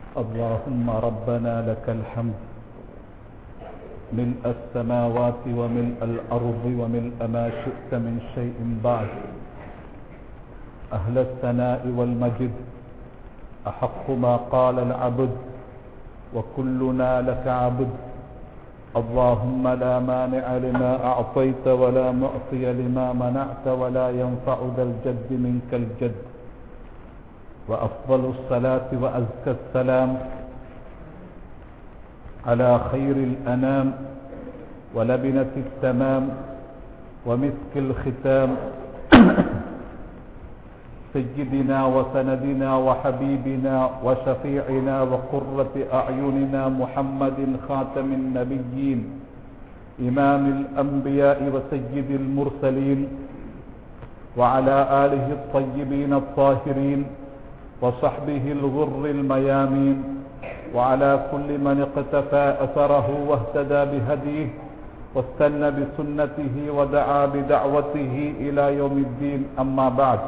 اللهم ربنا لك الحمد ملء السماوات وملء الأرض وملء ما شئت من شيء بعد أهل الثناء والمجد أحق ما قال العبد وكلنا لك عبد اللهم لا مانع لما أعطيت ولا معطي لما منعت ولا ينفع ذا الجد منك الجد وأفضل الصلاة وأزكى السلام على خير الأنام ولبنة التمام ومسك الختام سيدنا وسندنا وحبيبنا وشفيعنا وقرة أعيننا محمد خاتم النبيين إمام الأنبياء وسيد المرسلين وعلى آله الطيبين الطاهرين وصحبه الغر الميامين وعلى كل من اقتفى أثره واهتدى بهديه واستنى بسنته ودعا بدعوته إلى يوم الدين أما بعد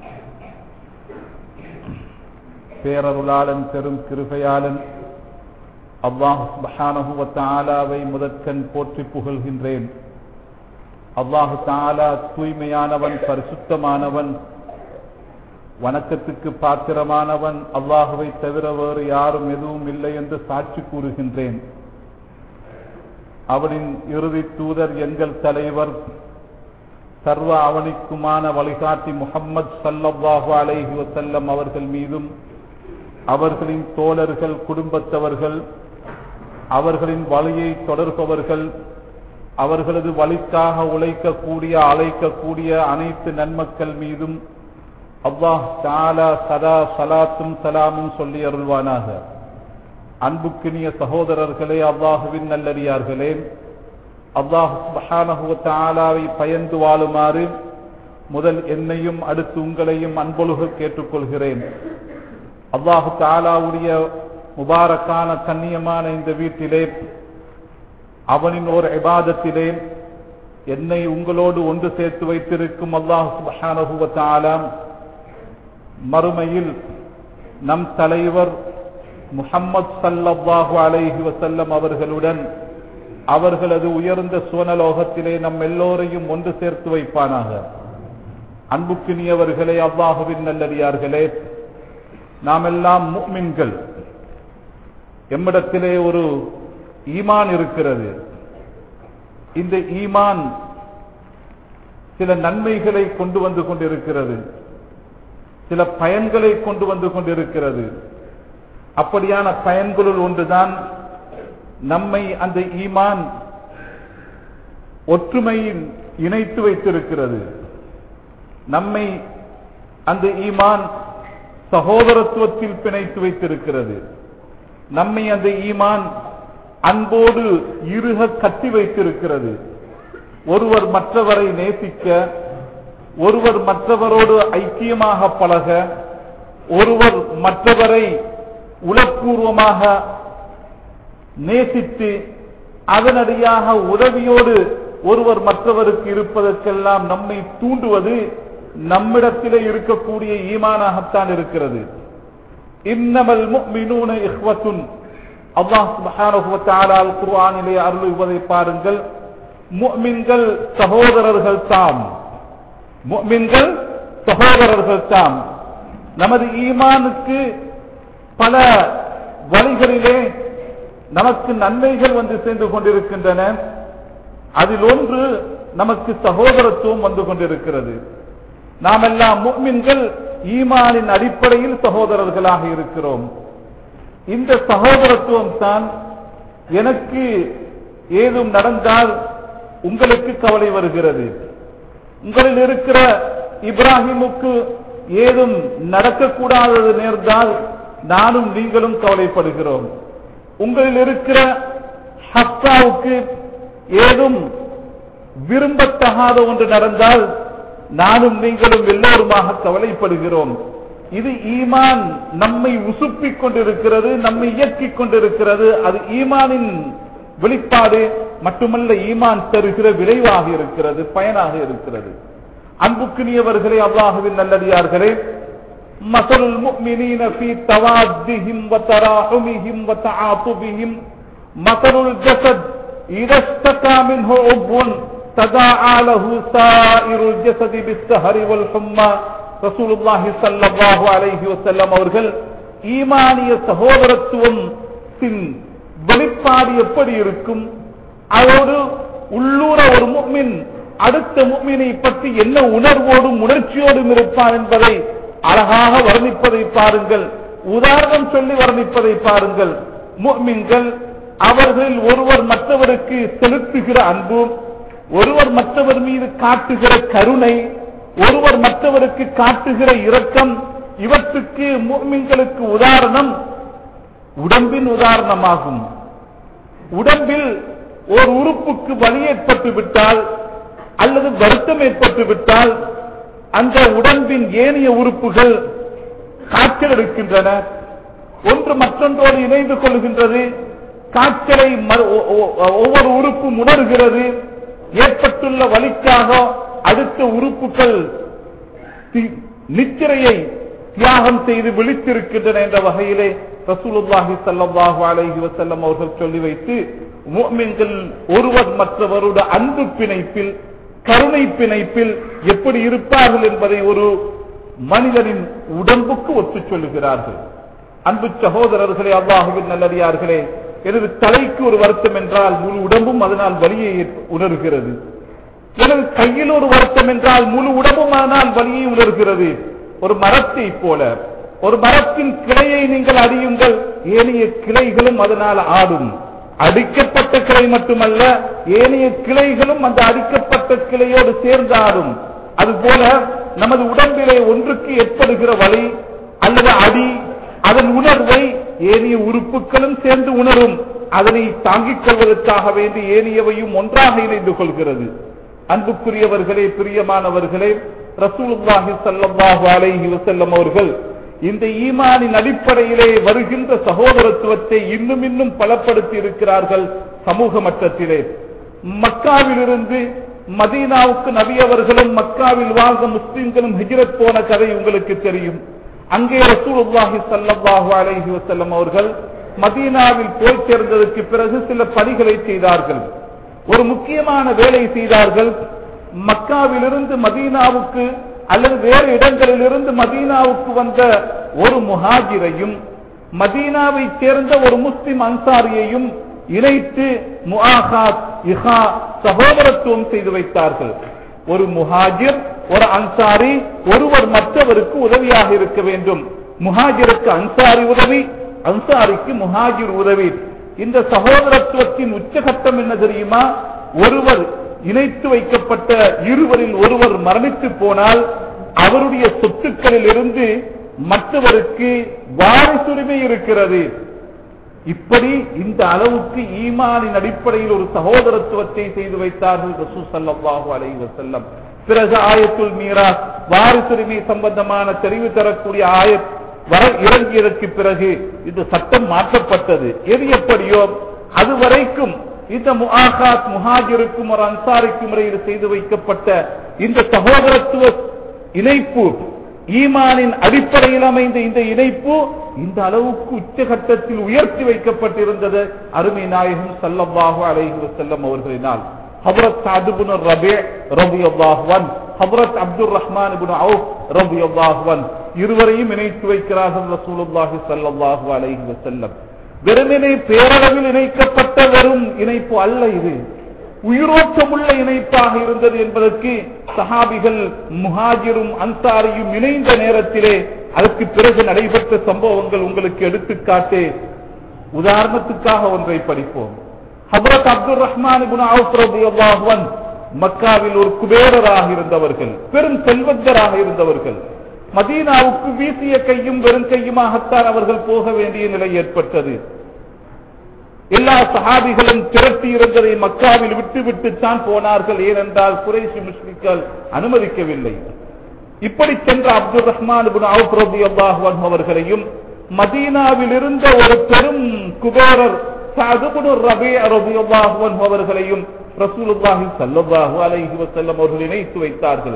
பேரருளாளன் பெரும் கிருபையாளன் அல்லாஹ் சுபஹானஹு தாலாவை முதற்கண் போற்றி புகழ்கின்றேன் அல்லாஹு தாலா தூய்மையானவன் பரிசுத்தமானவன் வணக்கத்துக்கு பாத்திரமானவன் அல்லாஹுவை தவிர வேறு யாரும் எதுவும் இல்லை என்று சாட்சி கூறுகின்றேன் அவனின் இறுதி தூதர் எங்கள் தலைவர் சர்வ அவனிக்குமான வழிகாட்டி முகம்மது சல்லல்லாஹு அலைஹி வசல்லம் அவர்கள் மீதும் அவர்களின் தோழர்கள் குடும்பத்தவர்கள் அவர்களின் வழியை தொடர்பவர்கள் அவர்களது வழிக்காக உழைக்கக்கூடிய அழைக்கக்கூடிய அனைத்து நன்மக்கள் மீதும் அல்லாஹ் தாலா சதா சலாத்தும் சலாமும் சொல்லி அருள்வானாக அன்புக்கினிய சகோதரர்களே அல்லாஹுவின் நல்லடியார்களே அல்லாஹ் தாலாவை பயந்து வாழுமாறு முதல் என்னையும் அடுத்து உங்களையும் அன்பொழுக கேட்டுக்கொள்கிறேன் அல்லாஹு தாலாவுடைய முபாரக்கான கண்ணியமான இந்த வீட்டிலே அவனின் ஒரு இபாதத்திலே என்னை உங்களோடு ஒன்று சேர்த்து வைத்திருக்கும் அல்லாஹு சுபஹானகுவத்தாலாம் மறுமையில் நம் தலைவர் முஹம்மது சல்லல்லாஹு அலைஹி வசல்லம் அவர்களுடன் அவர்களது உயர்ந்த சுவனலோகத்திலே நம் எல்லோரையும் ஒன்று சேர்த்து வைப்பானாக அன்புக்கினியவர்களே அல்லாஹுவின் நல்லடியார்களே நாம் எல்லாம் முக்மின்கள் எம்மிடத்திலே ஒரு ஈமான் இருக்கிறது இந்த ஈமான் சில நன்மைகளை கொண்டு வந்து கொண்டிருக்கிறது சில பயன்களை கொண்டு வந்து கொண்டிருக்கிறது அப்படியான பயன்களுள் ஒன்றுதான் நம்மை அந்த ஈமான் ஒற்றுமையில் இணைத்து வைத்திருக்கிறது நம்மை அந்த ஈமான் சகோதரத்துவத்தில் பிணைத்து வைத்திருக்கிறது நம்மை அந்த ஈமான் அன்போடு இருக கட்டி வைத்திருக்கிறது ஒருவர் மற்றவரை நேசிக்க ஒருவர் மற்றவரோடு ஐக்கியமாக பழக ஒருவர் மற்றவரை உளப்பூர்வமாக நேசித்து அதனடியாக உதவியோடு ஒருவர் மற்றவருக்கு இருப்பதற்கெல்லாம் நம்மை தூண்டுவது நம்மிடத்திலே இருக்கக்கூடிய ஈமானாகத்தான் இருக்கிறது இன்னமல் முக்மினூன இஹ்வத்துன் அல்லாஹ் சுப்ஹானஹு வ தஆலா குர்ஆனிலே அருளுவதை பாருங்கள் முஃமின்கள் சகோதரர்கள் தாம் முஃமின்கள் சகோதரர்கள் தாம் நமது ஈமானுக்கு பல வழிகளிலே நமக்கு நன்மைகள் வந்து சேர்ந்து கொண்டிருக்கின்றன அதில் ஒன்று நமக்கு சகோதரத்துவம் வந்து கொண்டிருக்கிறது நாம் எல்லாம் முக்மின்கள் ஈமானின் அடிப்படையில் சகோதரர்களாக இருக்கிறோம் இந்த சகோதரத்துவம் தான் எனக்கு ஏதும் நடந்தால் உங்களுக்கு கவலை வருகிறது உங்களில் இருக்கிற இப்ராஹிமுக்கு ஏதும் நடக்கக்கூடாதது நேர்ந்தால் நானும் நீங்களும் கவலைப்படுகிறோம் உங்களில் இருக்கிற ஹப்தாவுக்கு ஏதும் விரும்பத்தகாத ஒன்று நடந்தால் நானும் நீங்களும் எல்லோருமாக கவலைப்படுகிறோம் இது ஈமான் நம்மை உசுப்பிக் கொண்டிருக்கிறது நம்மை இயக்கிக் கொண்டிருக்கிறது அது ஈமானின் வெளிப்பாடு மட்டுமல்ல ஈமான் தருகிற விளைவாக இருக்கிறது பயனாக இருக்கிறது அன்புக்குரியவர்களே அல்லாஹுவின் நல்லடியார்களே مثل المؤمنين في توادهم وتراحمهم وتعاطفهم مثل الجسد إذا اشتكى منه عضو تداعى له سائر الجسد بالسهر والحمى رسول الله صلى الله عليه وسلم அவர்கள் ஈமானிய சகோதரத்துவம் வெளிப்பாடு எப்படி இருக்கும் அதோடு உள்ளூர ஒரு முக்மின் அடுத்த முக்மினை பற்றி என்ன உணர்வோடும் உணர்ச்சியோடும் இருப்பான் என்பதை அழகாக வர்ணிப்பதை பாருங்கள் உதாரணம் சொல்லி வர்ணிப்பதை பாருங்கள் முக்மின்கள் அவர்கள் ஒருவர் மற்றவருக்கு செலுத்துகிற அன்பு ஒருவர் மற்றவர் மீது காட்டுகிற கருணை ஒருவர் மற்றவருக்கு காட்டுகிற இரக்கம் இவற்றுக்கு முக்மின்களுக்கு உதாரணம் உடம்பின் உதாரணமாகும் உடம்பில் ஒரு உறுப்புக்கு வலி ஏற்பட்டு விட்டால் அல்லது வருத்தம் ஏற்பட்டு விட்டால் அந்த உடம்பின் ஏனைய உறுப்புகள் காய்ச்சல் எடுக்கின்றன ஒன்று மற்றொன்றோடு இணைந்து கொள்கின்றது காய்ச்சலை ஒவ்வொரு உறுப்பும் உணர்கிறது ஏற்பட்டுள்ள வலிக்காக அடுத்த உறுப்புகள் நித்திரையை தியாகம் செய்து விழித்திருக்கின்றன என்ற வகையிலே ரசூலுல்லாஹி சல்லாஹூ அலைஹி வசல்லம் அவர்கள் சொல்லி வைத்து முஃமின்கள் ஒருவர் மற்றவருடைய அன்பு பிணைப்பில் கருணை பிணைப்பில் எப்படி இருப்பார்கள் என்பதை ஒரு மனிதனின் உடம்புக்கு ஒத்துச் சொல்லுகிறார்கள் அன்பு சகோதரர்களே அல்லாஹுவின் நல்லடியார்களே எனது தலைக்கு ஒரு வருத்தம் என்றால் முழு உடம்பும் அதனால் வலியை உணர்கிறது எனது கையில் ஒரு வருத்தம் என்றால் முழு உடம்பும் அதனால் வலியை உணர்கிறது ஒரு மரத்தை போல ஒரு மரத்தின் கிளையை நீங்கள் அறியுங்கள் ஏனைய கிளைகளும் அதனால் ஆடும் அடிக்கப்பட்ட கிளை மட்டுமல்ல ஏனைய கிளைகளும் அந்த அடிக்கப்பட்ட கிளையோடு சேர்ந்து ஆடும் அதுபோல நமது உடம்பிலே ஒன்றுக்கு ஏற்படுகிற வலி அல்லது அடி அதன் உணர்வை ஏனைய உறுப்புகளும் சேர்ந்து உணரும் அதனை தாங்கிக் கொள்வதற்காக வேண்டி ஏனையவையும் ஒன்றாக இணைந்து கொள்கிறது அன்புக்குரியவர்களே பிரியமானவர்களே ரசூலுல்லாஹி ஸல்லல்லாஹு அலைஹி வஸல்லம் அவர்கள் இந்த ஈமானின் அடிப்படையிலே வருகின்ற சகோதரத்துவத்தை இன்னும் இன்னும் பலப்படுத்தி இருக்கிறார்கள் சமூக மட்டத்திலே மக்காவிலிருந்து மதீனாவுக்கு நபி அவர்களும் மக்காவில் வாழ்ந்த முஸ்லிம்களும் ஹிஜ்ரத் போன கதை உங்களுக்கு தெரியும் அங்கே ரசூலுல்லாஹி ஸல்லல்லாஹு அலைஹி வஸல்லம் அவர்கள் மதீனாவில் போய் சேர்ந்ததற்கு பிறகு சில பணிகளை செய்தார்கள் ஒரு முக்கியமான வேலை செய்தார்கள் மக்காவிலிருந்து மதீனாவுக்கு அல்லது வேறு இடங்களிலிருந்து மதீனாவுக்கு வந்த ஒரு முஹாஜிரையும் மதீனாவை சேர்ந்த ஒரு முஸ்லிம் அன்சாரியையும் இணைத்து முஆஹாத் இஹா சகோதரத்துவம் செய்து வைத்தார்கள் ஒரு முஹாஜிர் ஒரு அன்சாரி ஒருவர் மற்றவருக்கு உதவியாக இருக்க வேண்டும் முஹாஜிருக்கு அன்சாரி உதவி அன்சாரிக்கு முஹாஜிர் உதவி இந்த சகோதரத்துவத்தின் உச்சகட்டம் என்ன தெரியுமா ஒருவர் இணைத்து வைக்கப்பட்ட இருவரில் ஒருவர் மரணித்து போனால் அவருடைய சொத்துக்களில் இருந்து மற்றவருக்கு வாரிசுரிமை இருக்கிறது இப்படி இந்த அளவுக்கு ஈமானின் அடிப்படையில் ஒரு சகோதரத்துவத்தை செய்து வைத்தார்கள் ரசூ சல்லாஹூ அலைஹி வஸல்லம் பிறகு ஆயத்துல் மீரா வாரிசுரிமை சம்பந்தமான தெரிவு தரக்கூடிய ஆயத் வர இறங்கியதற்கு பிறகு இந்த சட்டம் மாற்றப்பட்டது எது எப்படியோ அதுவரைக்கும் இந்த முஆகாத் முஹாஜிருக்கும் ஒரு அன்சாரிக்கும் இடையில் செய்து வைக்கப்பட்ட இந்த சகோதரத்துவ இணைப்பு ஈமானின் அடிப்படையில் அமைந்த இந்த இணைப்பு இந்த அளவுக்கு உச்சகட்டத்தில் உயர்த்தி வைக்கப்பட்டிருந்தது அருமை நாயகம் சல்லல்லாஹு அலைஹி வஸல்லம் அவர்களினால் ஹபரத் சாதுபுன் ரபே ரபியல்லாஹுவன் ஹபரத் அப்துல் ரஹ்மான் இப்னு அவுஃப் ரபியல்லாஹுவன் இருவரையும் இணைத்து வைக்கிறார்கள் ரசூலுல்லாஹி ஸல்லல்லாஹு அலைஹி வஸல்லம் வெறுமனே பேரளவில் இணைக்கப்பட்ட வெறும் இணைப்பு அல்ல இது உயிரோட்டமுள்ள இணைப்பாக இருந்தது என்பதற்கு சஹாபிகள் முஹாஜிரும் அன்சாரியும் இணைந்த நேரத்திலே அதற்கு பிறகு நடைபெற்ற சம்பவங்கள் உங்களுக்கு எடுத்துக்காட்டு உதாரணத்துக்காக ஒன்றை படிப்போம் ஹபரத் அப்துல் ரஹ்மான் அல்லாஹுவன் மக்காவில் ஒரு குபேரராக இருந்தவர்கள் பெரும் செல்வந்தராக இருந்தவர்கள் மதீனாவுக்கு வீசிய கையும் வெறும் கையுமாகத்தான் அவர்கள் போக வேண்டிய நிலை ஏற்பட்டது எல்லா சஹாபிகளும் திரட்டி இருந்ததை மக்காவில் விட்டு விட்டுத்தான் போனார்கள் ஏனென்றால் குறைசி முஸ்லிம்கள் அனுமதிக்கவில்லை இப்படி சென்ற அப்துல் ரஹ்மான் அல்லாஹ் அவர்களையும் மதீனாவில் இருந்த ஒரு பெரும் குபேரர் அவர்களையும் ரசூலுல்லாஹி சல்லல்லாஹு அலைஹி வஸல்லம் அவர்கள் இணைத்து வைத்தார்கள்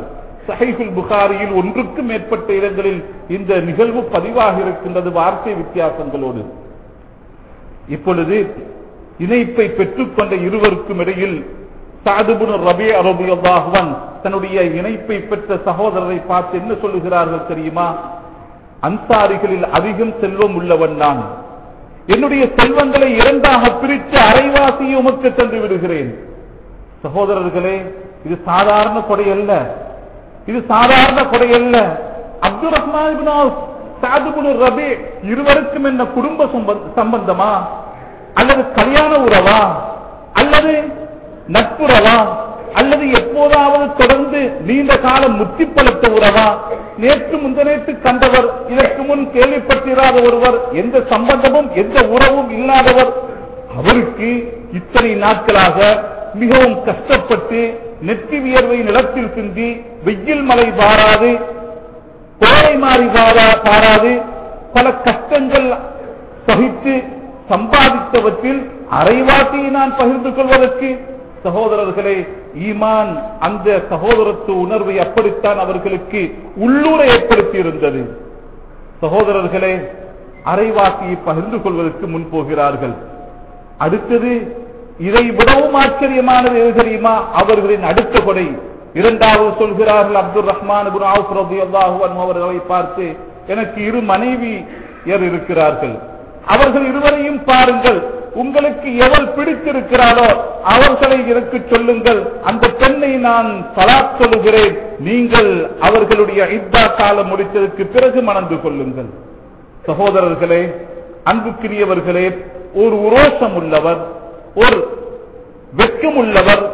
சஹைகுல் புகாரியில் ஒன்றுக்கும் மேற்பட்ட இடங்களில் இந்த நிகழ்வு பதிவாக இருக்கின்றது வார்த்தை வித்தியாசங்களோடு இப்பொழுது இணைப்பை பெற்றுக்கொண்ட இருவருக்கும் இடையில் சாதுபுன் ரபி அரபியல்லாஹுவன் தன்னுடைய இணைப்பை பெற்ற சகோதரரை பார்த்து என்ன சொல்லுகிறார்கள் தெரியுமா அன்சாரிகளில் அதிகம் செல்வம் உள்ளவன் நான் என்னுடைய செல்வங்களை இரண்டாக பிரித்து அரைவாசி உமக்கு சென்று விடுகிறேன் சகோதரர்களே இது சாதாரண கொடை அல்ல இது சாதாரண கொடை அல்ல அப்துல் ரஹ்மான் சாதுபுன் ரபி இருவருக்கும் என்ன குடும்ப சம்பந்த- சம்பந்தமா அல்லது கல்யாண உறவா அல்லது நட்புறவா அல்லது எப்போதாவது தொடர்ந்து நீண்ட காலம் முத்தி பழுத்த உறவா நேற்று முந்தநேற்று கண்டவர் இதற்கு முன் கேள்விப்பட்டிராத ஒருவர் எந்த சம்பந்தமும் எந்த உறவும் இல்லாதவர் அவருக்கு இத்தனை நாட்களாக மிகவும் கஷ்டப்பட்டு நெற்றி வியர்வை நிலத்தில் சிந்தி வெயில் மலை பாராது கோடை மாறி பாரா- பாராது பல கஷ்டங்கள் சகித்து சம்பாதித்தவற்றில் அரைவாசியை நான் பகிர்ந்து கொள்வதற்கு சகோதரர்களே ஈமான் அந்த சகோதரத்துவ உணர்வை அப்படித்தான் அவர்களுக்கு உள்ளூர ஏற்படுத்தி இருந்தது சகோதரர்களே அரைவாசியை பகிர்ந்து கொள்வதற்கு முன் போகிறார்கள் அடுத்தது இதை விடவும் ஆச்சரியமானது எது தெரியுமா அவர்களின் அடுத்த கொடை இரண்டாவது சொல்கிறார்கள் அப்துல் ரஹ்மான் இப்னு அவுஃப் ரலியல்லாஹு அன்ஹு அவர்களை பார்த்து எனக்கு இரு மனைவியர் இருக்கிறார்கள் அவர்கள் இருவரையும் பாருங்கள் உங்களுக்கு எவள் பிடித்திருக்கிறாரோ அவர்களை எனக்கு சொல்லுங்கள் அந்த பெண்ணை நான் சலாத் சொல்லுகிறேன் நீங்கள் அவர்களுடைய இத்தா காலம் முடித்ததற்கு பிறகு மணந்து கொள்ளுங்கள் சகோதரர்களே அன்புக்குரியவர்களே ஒரு உரோஷம் உள்ளவர் ஒரு வெட்கம் உள்ளவர்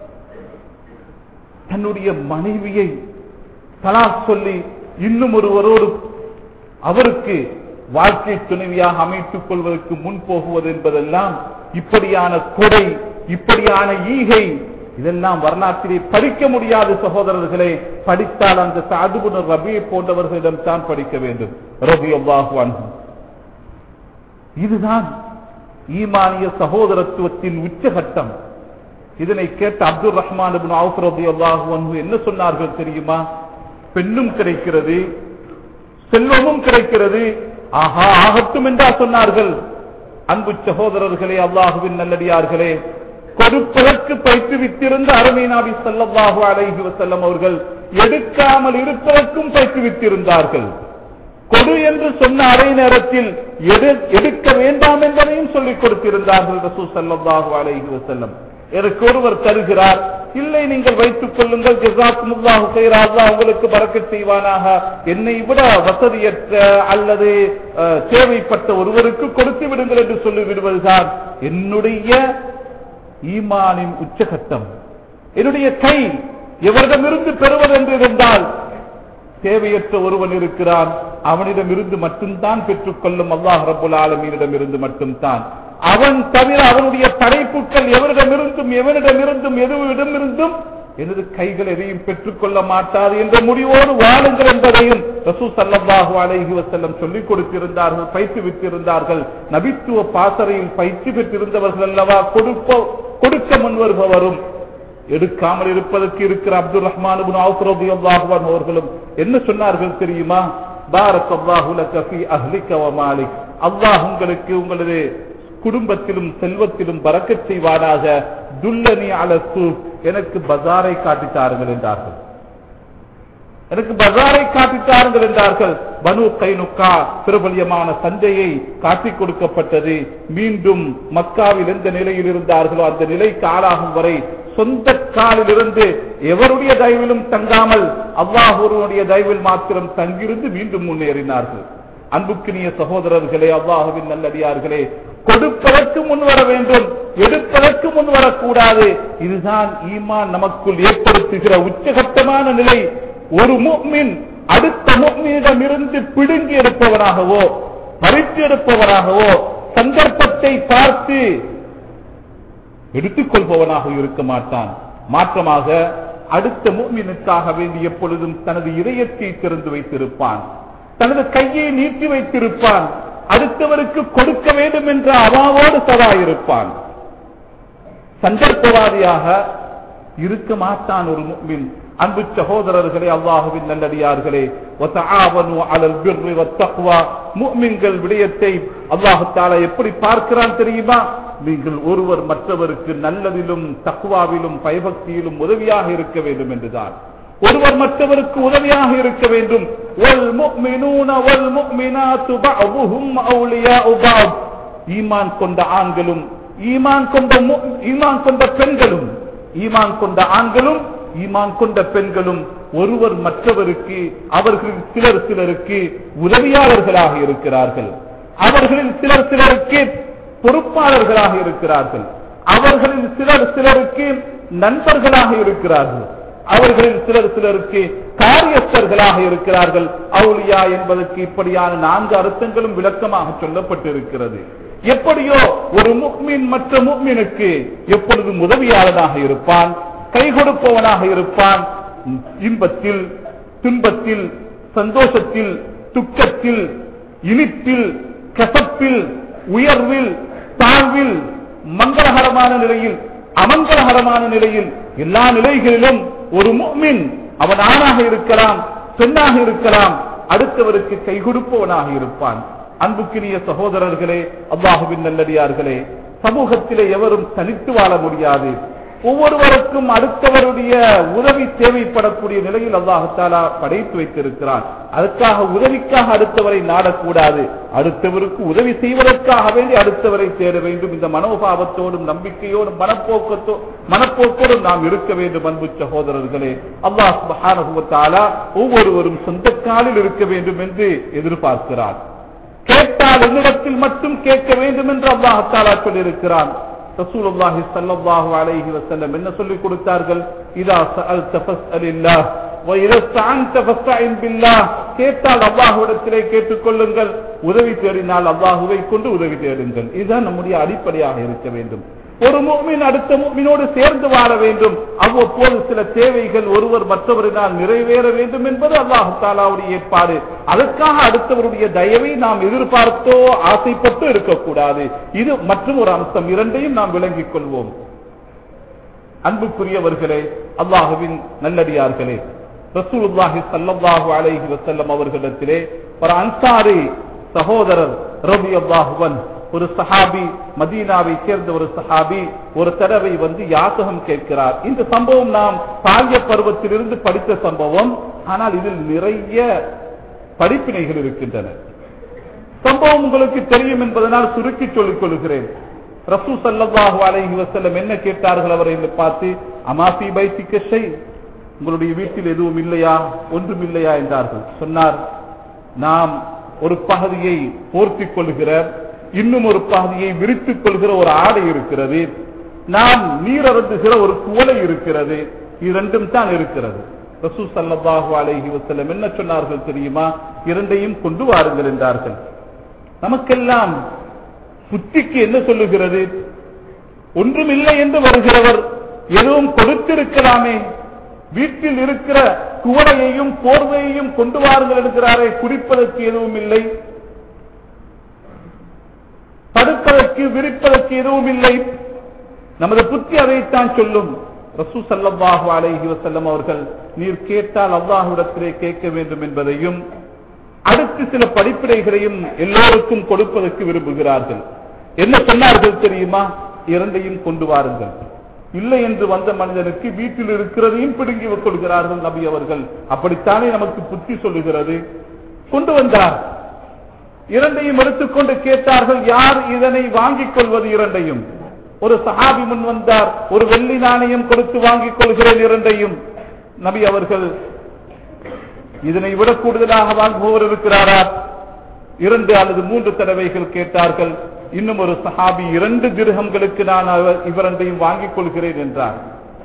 தன்னுடைய மனைவியை தலாக் சொல்லி இன்னும் ஒருவரோடு அவருக்கு வாழ்க்கை துணைவியாக அமைத்துக் கொள்வதற்கு முன் போகுவது என்பதெல்லாம் இப்படியான கொடை இப்படியான ஈகை இதெல்லாம் வரலாற்றிலே படிக்க முடியாத சகோதரர்களே படித்தால் அந்த சாதுபுனர் ரபியை போன்றவர்களிடம் தான் படிக்க வேண்டும் ரபி அல்லாஹுவான் இதுதான் ஈமானிய சகோதரத்துவத்தின் உச்சகட்டம் இதனை கேட்ட அப்துல் ரஹ்மான் இப்னு அவுஃப் ரலியல்லாஹு அன்ஹு என்ன சொன்னார்கள் தெரியுமா பெண்ணும் கிடைக்கிறது செல்வமும் கிடைக்கிறது ஆஹா ஆகட்டும் என்றா சொன்னார்கள் அன்பு சகோதரர்களே அல்லாஹுவின் நல்லடியார்களே கொடுப்பதற்கு பயிற்றுவித்திருந்த அருமை நாபி ஸல்லல்லாஹு அலைஹி வஸல்லம் அவர்கள் எடுக்காமல் இருப்பதற்கும் பயிற்றுவித்திருந்தார்கள் கொடு என்று சொன்ன அரை நேரத்தில் எடு- எடுக்க வேண்டாம் என்பதையும் சொல்லிக் கொடுத்திருந்தார்கள் ரசூல் ஸல்லல்லாஹு அலைஹி வஸல்லம் எனக்கு ஒருவர் தருகிறார் இல்லை நீங்கள் வைத்துக் கொள்ளுங்கள் ஜஸாக்குமுல்லாஹு கைரா அல்லாஹ் உங்களுக்கு பறக்கச் செய்வானாக என்னை விட வசதியற்ற அல்லது அஹ், தேவைப்பட்ட ஒருவருக்கு கொடுத்து விடுங்கள் என்று சொல்லி விடுவதுதான் என்னுடைய ஈமானின் உச்சகட்டம் என்னுடைய கை எவரிடமிருந்து பெறுவது என்று இருந்தால் தேவையற்ற ஒருவன் இருக்கிறான் அவனிடம் இருந்து மட்டும்தான் பெற்றுக்கொள்ளும் அல்லாஹ் ரபுல் ஆலமீனிடம் இருந்து மட்டும்தான் அவன் தவிர அவனுடைய படைப்புகள் எவரிடமிருந்தும் எவனிடமிருந்தும் எதுவிடமிருந்தும் எனது கைகள் எதையும் பெற்றுக்கொள்ள மாட்டாது என்ற முடிவோடு வாழுங்கள் என்பதையும் ரசூ சல்லல்லாஹு அலைஹி வஸல்லம் சொல்லிக் கொடுத்திருந்தார்கள் பயிற்சி விட்டிருந்தார்கள் நபித்துவ பாசறையில் பயிற்சி பெற்றிருந்தவர்கள் அல்லவா கொடுப்ப கொடுக்க முன்வருபவரும் எடுக்காமல் இருப்பதற்கு இருக்கிற அப்துல் ரஹ்மான் இப்னு அவுஃப் ரலியல்லாஹு அன்ஹு அவர்களும் என்ன சொன்னார்கள் தெரியுமா பாரக் அல்லாஹு லக ஃபீ அஹ்லிக வ மாலிக் அல்லாஹ் உங்களுக்கு உங்களது குடும்பத்திலும் செல்வத்திலும் பறக்கச் செய்வானாக துல்லனி அல சூக் எனக்கு பஜாரை காட்டித் தாருங்கள் என்றார்கள் எனக்கு பஜாரை காட்டித் தாருங்கள் என்றார்கள் பனு கைனுக்கா பிரபல்யமான சந்தையை காட்டிக் கொடுக்கப்பட்டது மீண்டும் மக்காவில் எந்த நிலையில் இருந்தார்களோ அந்த நிலைக்கு ஆளாகும் வரை சொந்த காலிலிருந்து எவருடைய தயவிலும் தங்காமல் அல்லாஹூருடைய தயவில் மாத்திரம் தங்கியிருந்து மீண்டும் முன்னேறினார்கள் அன்புக்கினிய சகோதரர்களே அல்லாஹுவின் நல்லடியார்களே கொடுப்பதற்கு முன் வர வேண்டும் எடுப்பதற்கு முன் வரக்கூடாது இதுதான் ஈமான் நமக்குள் ஏற்படுத்துகிற உச்சகட்டமான நிலை ஒரு முக்மின் அடுத்த முக்மீனிடம் இருந்து பிடுங்கி எடுப்பவனாகவோ பறித்து எடுப்பவனாகவோ சந்தர்ப்பத்தை பார்த்து எடுத்துக் கொள்பவனாக இருக்க மாட்டான் மாற்றமாக அடுத்த மூமினுக்காக வேண்டி எப்பொழுதும் தனது இதயத்தை திறந்து வைத்திருப்பான் தனது கையை நீட்டி வைத்திருப்பான் அடுத்தவருக்கு கொடுக்க வேண்டும் என்ற அவாவோடு சதா இருப்பான் சந்தர்ப்பவாதியாக இருக்க மாட்டான் ஒரு முக்மின் அன்பு சகோதரர்களே அல்லாஹுவின் நல்லடியார்களே وَتَعَاوَنُوا عَلَى الْبِرِّ وَالتَّقْوَى முஃமின்கள் விடயத்தை அல்லாஹ் தஆலா எப்படி பார்க்கிறான் தெரியுமா நீங்கள் ஒருவர் மற்றவருக்கு நல்லதிலும் தக்வாவிலும் பயபக்தியிலும் உதவியாக இருக்க வேண்டும் என்றுதான் ஒருவர் மற்றவருக்கு உதவியாக இருக்க வேண்டும் وَالْمُؤْمِنُونَ وَالْمُؤْمِنَاتُ بَعْضُهُمْ أَوْلِيَاءُ بَعْضٍ ஈமான் கொண்ட ஆண்களும் ஈமான் கொண்ட மு- ஈமான் கொண்ட பெண்களும் ஈமான் கொண்ட ஆண்களும் ஈமான் கொண்ட பெண்களும் ஒருவர் மற்றவருக்கு அவர்களில் சிலர் சிலருக்கு உதவியாளர்களாக இருக்கிறார்கள் அவர்களில் சிலர் சிலருக்கு பொறுப்பாளர்களாக இருக்கிறார்கள் அவர்களில் சிலர் சிலருக்கு நண்பர்களாக இருக்கிறார்கள் அவர்களில் சிலர் சிலருக்கு காரியஸ்தர்களாக இருக்கிறார்கள் அவுலியா என்பதற்கு இப்படியான நான்கு அர்த்தங்களும் விளக்கமாக சொல்லப்பட்டிருக்கிறது எப்படியோ ஒரு முக்மின் மற்ற முக்மினுக்கு எப்பொழுதும் உதவியாளனாக இருப்பான் கை கொடுப்பவனாக இருப்பான் இன்பத்தில் துன்பத்தில் சந்தோஷத்தில் துக்கத்தில் இனிப்பில் கசப்பில் உயர்வில் தாழ்வில் மங்களகரமான நிலையில் அமங்கலகரமான நிலையில் எல்லா நிலைகளிலும் ஒரு முஃமின் அவன் ஆணாக இருக்கலாம் பெண்ணாக இருக்கலாம் அடுத்தவருக்கு கை கொடுப்பவனாக இருப்பான் அன்புக்கினிய சகோதரர்களே அல்லாஹுவின் நல்லடியார்களே சமூகத்திலே எவரும் தனித்து வாழ முடியாது ஒவ்வொருவருக்கும் அடுத்தவருடைய உதவி தேவைப்படக்கூடிய நிலையில் அல்லாஹாலா படைத்து வைத்திருக்கிறான் அதுக்காக உதவிக்காக அடுத்தவரை நாடக்கூடாது அடுத்தவருக்கு உதவி செய்வதற்காக வேண்டி அடுத்தவரை தேட வேண்டும் இந்த மனோபாவத்தோடும் நம்பிக்கையோடும் மனப்போக்கத்தோ மனப்போக்கோடும் நாம் இருக்க வேண்டும் அன்பு சகோதரர்களே அல்லாஹ் சுப்ஹானஹு ஒவ்வொருவரும் சொந்த காலில் இருக்க வேண்டும் என்று எதிர்பார்க்கிறார் கேட்டால் என்னிடத்தில் மட்டும் கேட்க வேண்டும் என்று அல்லாஹாலா சொல்லியிருக்கிறான் ரசூலுல்லாஹி ஸல்லல்லாஹு அலைஹி வஸல்லம் என்ன சொல்லிக் கொடுத்தார்கள் இதா சஅல்த ஃபஸ்அலில்லாஹ் வ இதா ஸ்தஅன்த ஃபஸ்தஇன் பில்லாஹ் கேட்டால் அல்லாஹ்விடத்திலே கேட்டுக்கொள்ளுங்கள் உதவி தேடினால் அல்லாஹ்வை கொண்டு உதவி தேடுங்கள் இதுதான் நம்முடைய அடிப்படையாக இருக்க வேண்டும் ஒரு முஃமின் அடுத்த முஃமினோடு சேர்ந்து வாழ வேண்டும் அவ்வப்போது சில தேவைகள் ஒருவர் மற்றவரினால் நிறைவேற வேண்டும் என்பது அல்லாஹு தாலாவுடைய ஏற்பாடு அதற்காக அடுத்தவருடைய தயவை நாம் எதிர்பார்த்தோ ஆசைப்பட்டோ இருக்கக்கூடாது இது மற்றும் ஒரு அம்சம் இரண்டையும் நாம் விளங்கிக் கொள்வோம் அன்புக்குரியவர்களே அல்லாஹுவின் நல்லடியார்களே ரசூலுல்லாஹி ஸல்லல்லாஹு அலைஹி வஸல்லம் அவர்களிடத்திலே ஒரு அன்சாரி சகோதரர் ரபி அல்லாஹுவன் ஒரு சஹாபி மதீனாவை சேர்ந்த ஒரு சஹாபி ஒரு தடவை வந்து யாசகம் கேட்கிறார் இந்த சம்பவம் நாம் பால்ய பருவத்திலிருந்து படித்த சம்பவம் ஆனால் இதில் நிறைய படிப்பினைகள் இருக்கின்றன சம்பவம் உங்களுக்கு தெரியும் என்பதனால் சுருக்கி சொல்லிக் கொள்கிறேன் ரசூ சல்லல்லாஹு அலைஹி வஸல்லம் என்ன கேட்டார்கள் அவரை என்று பார்த்து அமாஃபி பைத்திக்க ஷை உங்களுடைய வீட்டில் எதுவும் இல்லையா ஒன்றும் இல்லையா என்றார்கள் சொன்னார் நாம் ஒரு பகுதியை போர்த்திக் கொள்கிற இன்னும் ஒரு பகுதியை விரித்துக் கொள்கிற ஒரு ஆடை இருக்கிறது நாம் நீரருந்துகிற ஒரு குவளை இருக்கிறது இரண்டும் தான் இருக்கிறது ரசூ சல்லல்லாஹு அலைஹி வஸல்லம் என்ன சொன்னார்கள் தெரியுமா இரண்டையும் கொண்டு வாருங்கள் என்றார்கள் நமக்கெல்லாம் புத்திக்கு என்ன சொல்லுகிறது ஒன்றுமில்லை என்று வருகிறவர் எதுவும் கொடுத்திருக்கலாமே வீட்டில் இருக்கிற குவளையையும் போர்வையையும் கொண்டு வாருங்கள் என்கிறாரே குடிப்பதற்கு எதுவும் இல்லை படுப்பதற்கு விரிப்பதற்கு எதுவும் இல்லை நமது புத்தி அதைத்தான் சொல்லும் ரசூ சல்லல்லாஹு அலைஹி வஸல்லம் அவர்கள் நீர் கேட்டால் அல்லாஹ்விடத்திலே கேட்க வேண்டும் என்பதையும் அடுத்து சில படிப்பினைகளையும் எல்லோருக்கும் கொடுப்பதற்கு விரும்புகிறார்கள் என்ன சொன்னார்கள் தெரியுமா இரண்டையும் கொண்டு வாருங்கள் இல்லை என்று வந்த மனிதனுக்கு வீட்டில் இருக்கிறதையும் பிடுங்கி கொள்கிறார்கள் நபி அவர்கள் அப்படித்தானே நமக்கு புத்தி சொல்லுகிறது கொண்டு வந்தார் இரண்டையும் எடுத்துக்கொண்டு கேட்டார்கள் யார் இதனை வாங்கிக் கொள்வது இரண்டையும் ஒரு சஹாபி முன் வந்தார் ஒரு வெள்ளி நாணயம் கொடுத்து வாங்கிக் கொள்கிறேன் இரண்டையும் நபி அவர்கள் இதனை விட கூடுதலாக வாங்குபவர் இருக்கிறாரா இரண்டு அல்லது மூன்று தடவைகள் கேட்டார்கள் இன்னும் ஒரு சஹாபி இரண்டு திருகங்களுக்கு நான் அவர் இவரண்டையும் வாங்கிக் கொள்கிறேன் என்றார்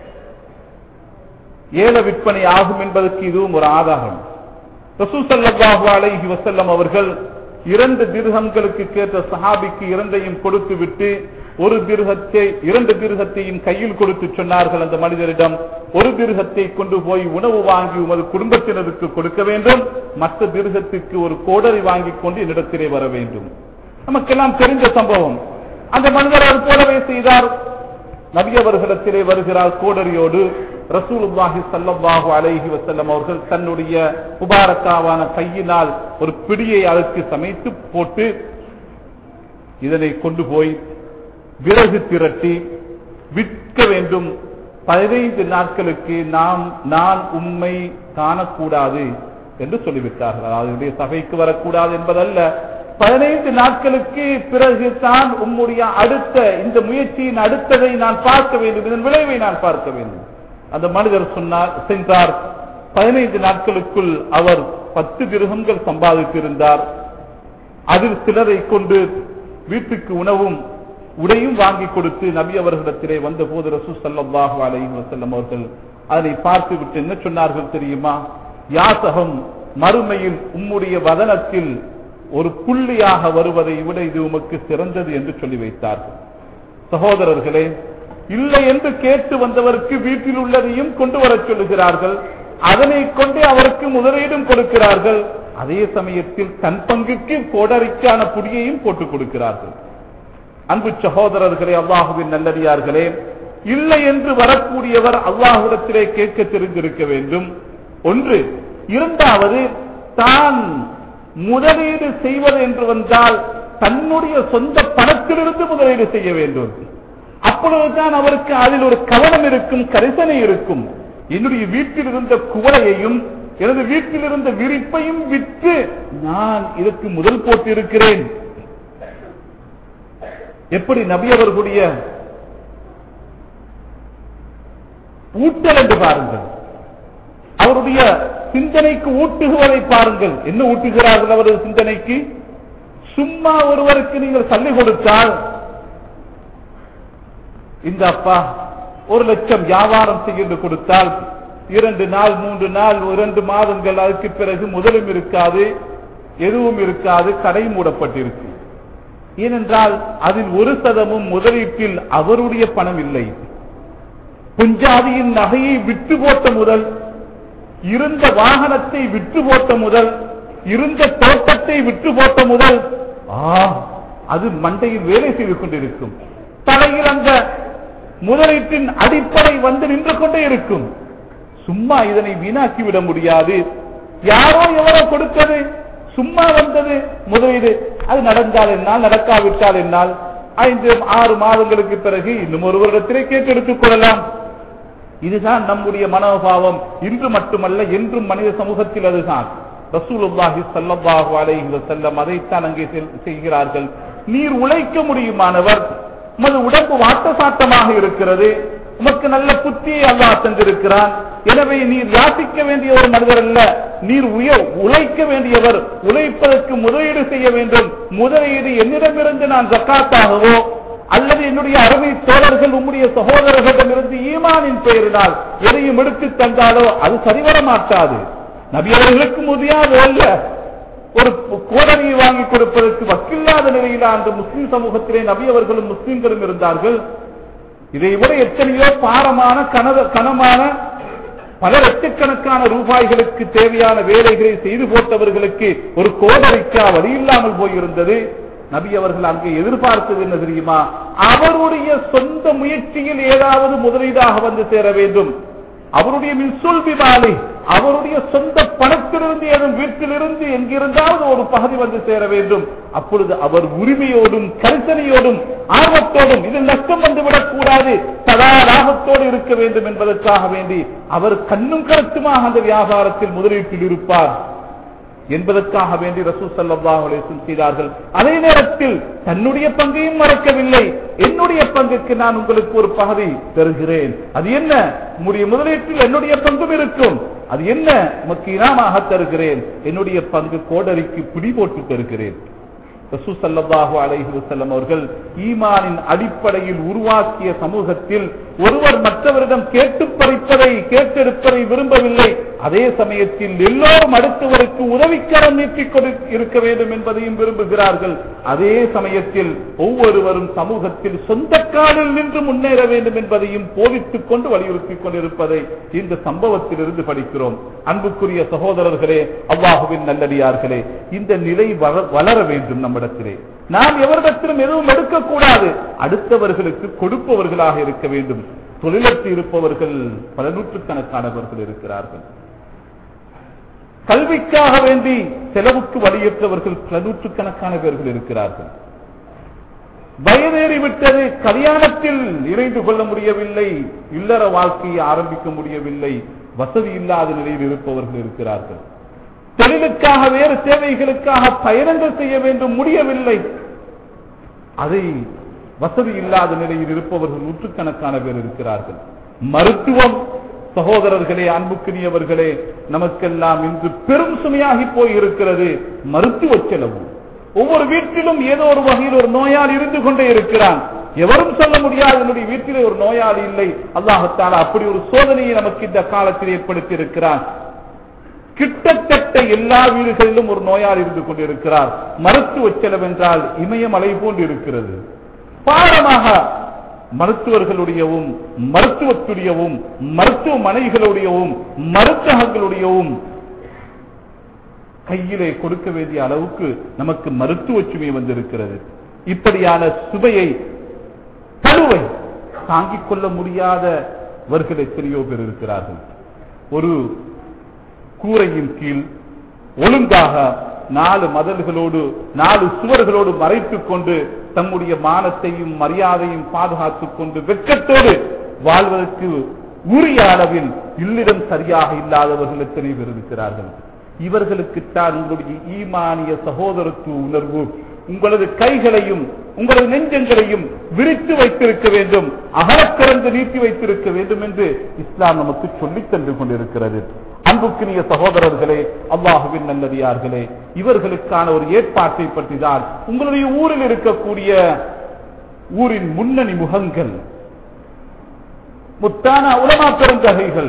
ஏல விற்பனை ஆகும் என்பதற்கு இதுவும் ஒரு ஆதாரம் ரசூசல்லாஹு அலைஹி வசல்லம் அவர்கள் இரண்டு திருகங்களுக்கு கேட்ட சஹாபிக்கு இரண்டையும் கொடுத்து விட்டு ஒரு திருகத்தை இரண்டு திருகத்தையும் கையில் கொடுத்து சொன்னார்கள் அந்த மனிதரிடம் ஒரு திருகத்தை கொண்டு போய் உணவு வாங்கி உமது குடும்பத்தினருக்கு கொடுக்க வேண்டும் மற்ற திருகத்துக்கு ஒரு கோடரி வாங்கி கொண்டு என்னிடத்திலே வர வேண்டும் நமக்கெல்லாம் தெரிந்த சம்பவம் அந்த மனிதர் அது போலவே செய்தார் நபியவர்களிடத்திலே வருகிறார் கோடரியோடு ரசூலுல்லாஹி ஸல்லல்லாஹு அலைஹி வஸல்லம் அவர்கள் தன்னுடைய முபாரக்காவான கையினால் ஒரு பிடியை அதற்கு சமைத்து போட்டு இதனை கொண்டு போய் விறகு திரட்டி விற்க வேண்டும் பதினைந்து நாட்களுக்கு நாம் நான் உண்மை காணக்கூடாது என்று சொல்லிவிட்டார்கள் அதாவது என்னுடைய சபைக்கு வரக்கூடாது என்பதல்ல பதினைந்து நாட்களுக்கு பிறகு தான் உம்முடைய அடுத்த இந்த முயற்சியின் அடுத்ததை நான் பார்க்க வேண்டும் இதன் விளைவை நான் பார்க்க வேண்டும் அந்த மனிதர் சொன்னார் சென்றார் பதினைந்து நாட்களுக்குள் அவர் பத்து திருகங்கள் சம்பாதித்திருந்தார் அதில் சிலரை கொண்டு வீட்டுக்கு உணவும் உடையும் வாங்கி கொடுத்து நபி அவர்களிடத்திலே வந்த போது ரசூ சல்லாஹு அலைஹி வஸல்லம் அவர்கள் அதனை பார்த்து விட்டு என்ன சொன்னார்கள் தெரியுமா யாசகம் மறுமையில் உம்முடைய வதனத்தில் ஒரு புள்ளியாக வருவதை விட இது உமக்கு சிறந்தது என்று சொல்லி வைத்தார்கள் சகோதரர்களே இல்லை என்று கேட்டு வந்தவருக்கு வீட்டில் உள்ளதையும் கொண்டு வரச் சொல்லுகிறார்கள் அதனை கொண்டே அவருக்கு முதலீடும் கொடுக்கிறார்கள் அதே சமயத்தில் தன் பங்குக்கு கோடரிக்கான புடியையும் போட்டுக் கொடுக்கிறார்கள் அன்பு சகோதரர்களே அல்லாஹுவின் நல்லடியார்களே இல்லை என்று வரக்கூடியவர் அல்லாஹுடத்திலே கேட்க தெரிந்திருக்க வேண்டும் ஒன்று இரண்டாவது தான் முதலீடு செய்வது என்று வந்தால் தன்னுடைய சொந்த பணத்திலிருந்து முதலீடு செய்ய வேண்டும் அப்பொழுதுதான் அவருக்கு அதில் ஒரு கவனம் இருக்கும் கரிசனை இருக்கும் என்னுடைய வீட்டில் இருந்த குவளையையும் எனது வீட்டில் இருந்த விரிப்பையும் விற்று நான் இதற்கு முதல் போட்டிருக்கிறேன் எப்படி நபி அவர்களுடைய ஊட்டல் என்று பாருங்கள் அவருடைய சிந்தனைக்கு ஊட்டுகுவதை பாருங்கள் என்ன ஊட்டுகிறார்கள் அவரது சிந்தனைக்கு சும்மா ஒருவருக்கு நீங்கள் சல்லி கொடுத்தால் இந்த அப்பா ஒரு லட்சம் வியாபாரம் செய்து கொடுத்தால் இரண்டு நாள் மூன்று நாள் இரண்டு மாதங்கள் அதுக்கு பிறகு முதலும் இருக்காது எதுவும் இருக்காது கடை மூடப்பட்டிருக்கு ஏனென்றால் அதில் ஒரு சதமும் முதலீட்டில் அவருடைய பணம் இல்லை புஞ்சாதியின் நகையை விட்டு போட்ட முதல் இருந்த வாகனத்தை விட்டு போட்ட முதல் இருந்த தோட்டத்தை விட்டு போட்ட முதல் ஆ அது மண்டையில் வேலை செய்து கொண்டிருக்கும் தலையில் அந்த முதலீட்டின் அடிப்படை வந்து நின்று கொண்டே இருக்கும் சும்மா இதனை வீணாக்கி விட முடியாது யாரோ எவரோ கொடுத்தது சும்மா வந்தது முதலீடு அது நடந்தால் என்னால் நடக்காவிட்டால் என்னால் ஐந்து ஆறு மாதங்களுக்கு பிறகு இன்னும் ஒரு வருடத்திலே கேட்டெடுத்துக் கொள்ளலாம் இதுதான் நம்முடைய மனோபாவம் இன்று மட்டுமல்ல என்றும் மனித சமூகத்தில் அதுதான் ரசூலுல்லாஹி ஸல்லல்லாஹு அலைஹி வஸல்லம் அதைத்தான் அங்கே செல்- செய்கிறார்கள் நீர் உழைக்க முடியுமானவர் உமது உடம்பு வாட்டசாட்டமாக இருக்கிறது உமக்கு நல்ல புத்தியை அல்லாஹ் தந்திருக்கிறான் எனவே நீர் யாசிக்க வேண்டிய ஒரு மனிதர் அல்ல நீர் உயர் உழைக்க வேண்டியவர் உழைப்பதற்கு முதலீடு செய்ய வேண்டும் முதலீடு என்னிடமிருந்து நான் ஜக்காத்தாகவோ அல்லது என்னுடைய அருமை தோழர்கள் உம்முடைய சகோதரர்களிடமிருந்து ஈமானின் பெயரினால் எதையும் எடுத்து தந்தாலோ அது சரிவர மாட்டாது நபி அவர்களுக்கு முடியாது அல்ல ஒரு கோடரியை வாங்கி கொடுப்பதற்கு வக்கில்லாத நிலையில அந்த முஸ்லிம் சமூகத்திலே நபி அவர்களும் முஸ்லிம்களும் இருந்தார்கள் இதை விட எத்தனையோ பாரமான கனத கனமான பல லட்சக்கணக்கான ரூபாய்களுக்கு தேவையான வேலைகளை செய்து போட்டவர்களுக்கு ஒரு கோடரிக்கா வழி இல்லாமல் போயிருந்தது நபி அவர்கள் அங்கே எதிர்பார்த்தது என்ன தெரியுமா அவருடைய சொந்த முயற்சியில் ஏதாவது முதலீடாக வந்து சேர வேண்டும் அவருடைய மின்சொல் விமானி அவருடைய சொந்த பணத்திலிருந்து ஏதும் வீட்டிலிருந்து எங்கிருந்தாவது ஒரு பகுதி வந்து சேர வேண்டும் அப்பொழுது அவர் உரிமையோடும் கரிசனையோடும் ஆர்வத்தோடும் இதில் நஷ்டம் வந்துவிடக் கூடாது சதா லாபத்தோடு இருக்க வேண்டும் என்பதற்காக வேண்டி அவர் கண்ணும் கருத்துமாக அந்த வியாபாரத்தில் முதலீட்டில் இருப்பார் என்பதற்காக வேண்டி ரசூ சல்லாஹ் அலிஸ்லம் செய்தார்கள் அதே நேரத்தில் தன்னுடைய பங்கையும் மறக்கவில்லை என்னுடைய பங்குக்கு நான் உங்களுக்கு ஒரு பகுதி தருகிறேன் அது என்ன உங்களுடைய முதலீட்டில் என்னுடைய பங்கும் இருக்கும் அது என்ன உமக்கு இனாமாக தருகிறேன் என்னுடைய பங்கு கோடரிக்கு பிடி போட்டு தருகிறேன் ரசூ சல்லல்லாஹு அலைஹி வஸல்லம் அவர்கள் ஈமானின் அடிப்படையில் உருவாக்கிய சமூகத்தில் ஒருவர் மற்றவரிடம் கேட்டு பறிப்பதை கேட்டெடுப்பதை விரும்பவில்லை அதே சமயத்தில் எல்லோரும் அடுத்தவருக்கு உதவிக்கரம் நீட்டிக் கொடு இருக்க வேண்டும் என்பதையும் விரும்புகிறார்கள் அதே சமயத்தில் ஒவ்வொருவரும் சமூகத்தில் சொந்த காலில் நின்று முன்னேற வேண்டும் என்பதையும் போதித்துக் கொண்டு வலியுறுத்திக் கொண்டிருப்பதை இந்த சம்பவத்திலிருந்து படிக்கிறோம் அன்புக்குரிய சகோதரர்களே அல்லாஹுவின் நல்லடியார்களே இந்த நிலை வள- வளர வேண்டும் நம்மிடத்திலே நாம் எவரிடத்திலும் எதுவும் எடுக்கக்கூடாது அடுத்தவர்களுக்கு கொடுப்பவர்களாக இருக்க வேண்டும் தொழிலற்று இருப்பவர்கள் பல நூற்றுக்கணக்கானவர்கள் இருக்கிறார்கள் கல்விக்காக வேண்டி செலவுக்கு வழியற்றவர்கள் பல நூற்றுக்கணக்கான பேர்கள் இருக்கிறார்கள் வயதேறி விட்டது கல்யாணத்தில் இணைந்து கொள்ள முடியவில்லை இல்லற வாழ்க்கையை ஆரம்பிக்க முடியவில்லை வசதி இல்லாத நிலையில் இருப்பவர்கள் இருக்கிறார்கள் தொழிலுக்காக வேறு தேவைகளுக்காக பயணங்கள் செய்ய வேண்டும் முடியவில்லை அதை வசதி இல்லாத நிலையில் இருப்பவர்கள் நூற்றுக்கணக்கான பேர் இருக்கிறார்கள் மருத்துவம் சகோதரர்களே அன்புக்குரியவர்களே நமக்கெல்லாம் இன்று பெரும் சுமையாகி போய் இருக்கிறது மருத்துவ செலவு ஒவ்வொரு வீட்டிலும் ஏதோ ஒரு வகையில் ஒரு நோயாளி இருந்து கொண்டே இருக்கிறான் எவரும் சொல்ல முடியாது என்னுடைய வீட்டிலே ஒரு நோயாளி இல்லை அல்லாஹத்தால அப்படி ஒரு சோதனையை நமக்கு இந்த காலத்தில் ஏற்படுத்தி இருக்கிறான் கிட்டத்தட்ட எல்லா வீடுகளிலும் ஒரு நோயாளி இருந்து கொண்டிருக்கிறார் மருத்துவ செலவு என்றால் இமயமலை போன்று இருக்கிறது பாரமாக மருத்துவர்களுடையவும் மருத்துவத்துடையவும் மருத்துவமனைகளுடையவும் மருத்தகங்களுடையவும் கையிலே கொடுக்க வேண்டிய அளவுக்கு நமக்கு மருத்துவ சுமை வந்திருக்கிறது இப்படியான சுமையை தழுவை தாங்கிக் கொள்ள முடியாதவர்கள் எத்தனையோ பேர் இருக்கிறார்கள் ஒரு கூரையின் கீழ் ஒழுங்காக நாலு மதல்களோடு நாலு சுவர்களோடு மறைத்துக் கொண்டு தம்முடைய மானத்தையும் மரியாதையும் பாதுகாத்துக் கொண்டு வெட்கத்தோடு வாழ்வதற்கு உரிய அளவில் இல்லிடம் சரியாக இல்லாதவர்கள் எத்தனை பேர் இருக்கிறார்கள் இவர்களுக்குத்தான் உங்களுடைய ஈமானிய சகோதரத்துவ உணர்வு உங்களது கைகளையும் உங்களது நெஞ்சங்களையும் விரித்து வைத்திருக்க வேண்டும் அகலக்கிறந்து நீட்டி வைத்திருக்க வேண்டும் என்று இஸ்லாம் நமக்கு சொல்லித் தந்து கொண்டிருக்கிறது அன்புக்குரிய சகோதரர்களே அல்லாஹுவின் நல்லதியார்களே இவர்களுக்கான ஒரு ஏற்பாட்டை பற்றி தான் உங்களுடைய ஊரில் இருக்கக்கூடிய ஊரின் முன்னணி முகங்கள் முத்தான உலமா பெருந்தகைகள்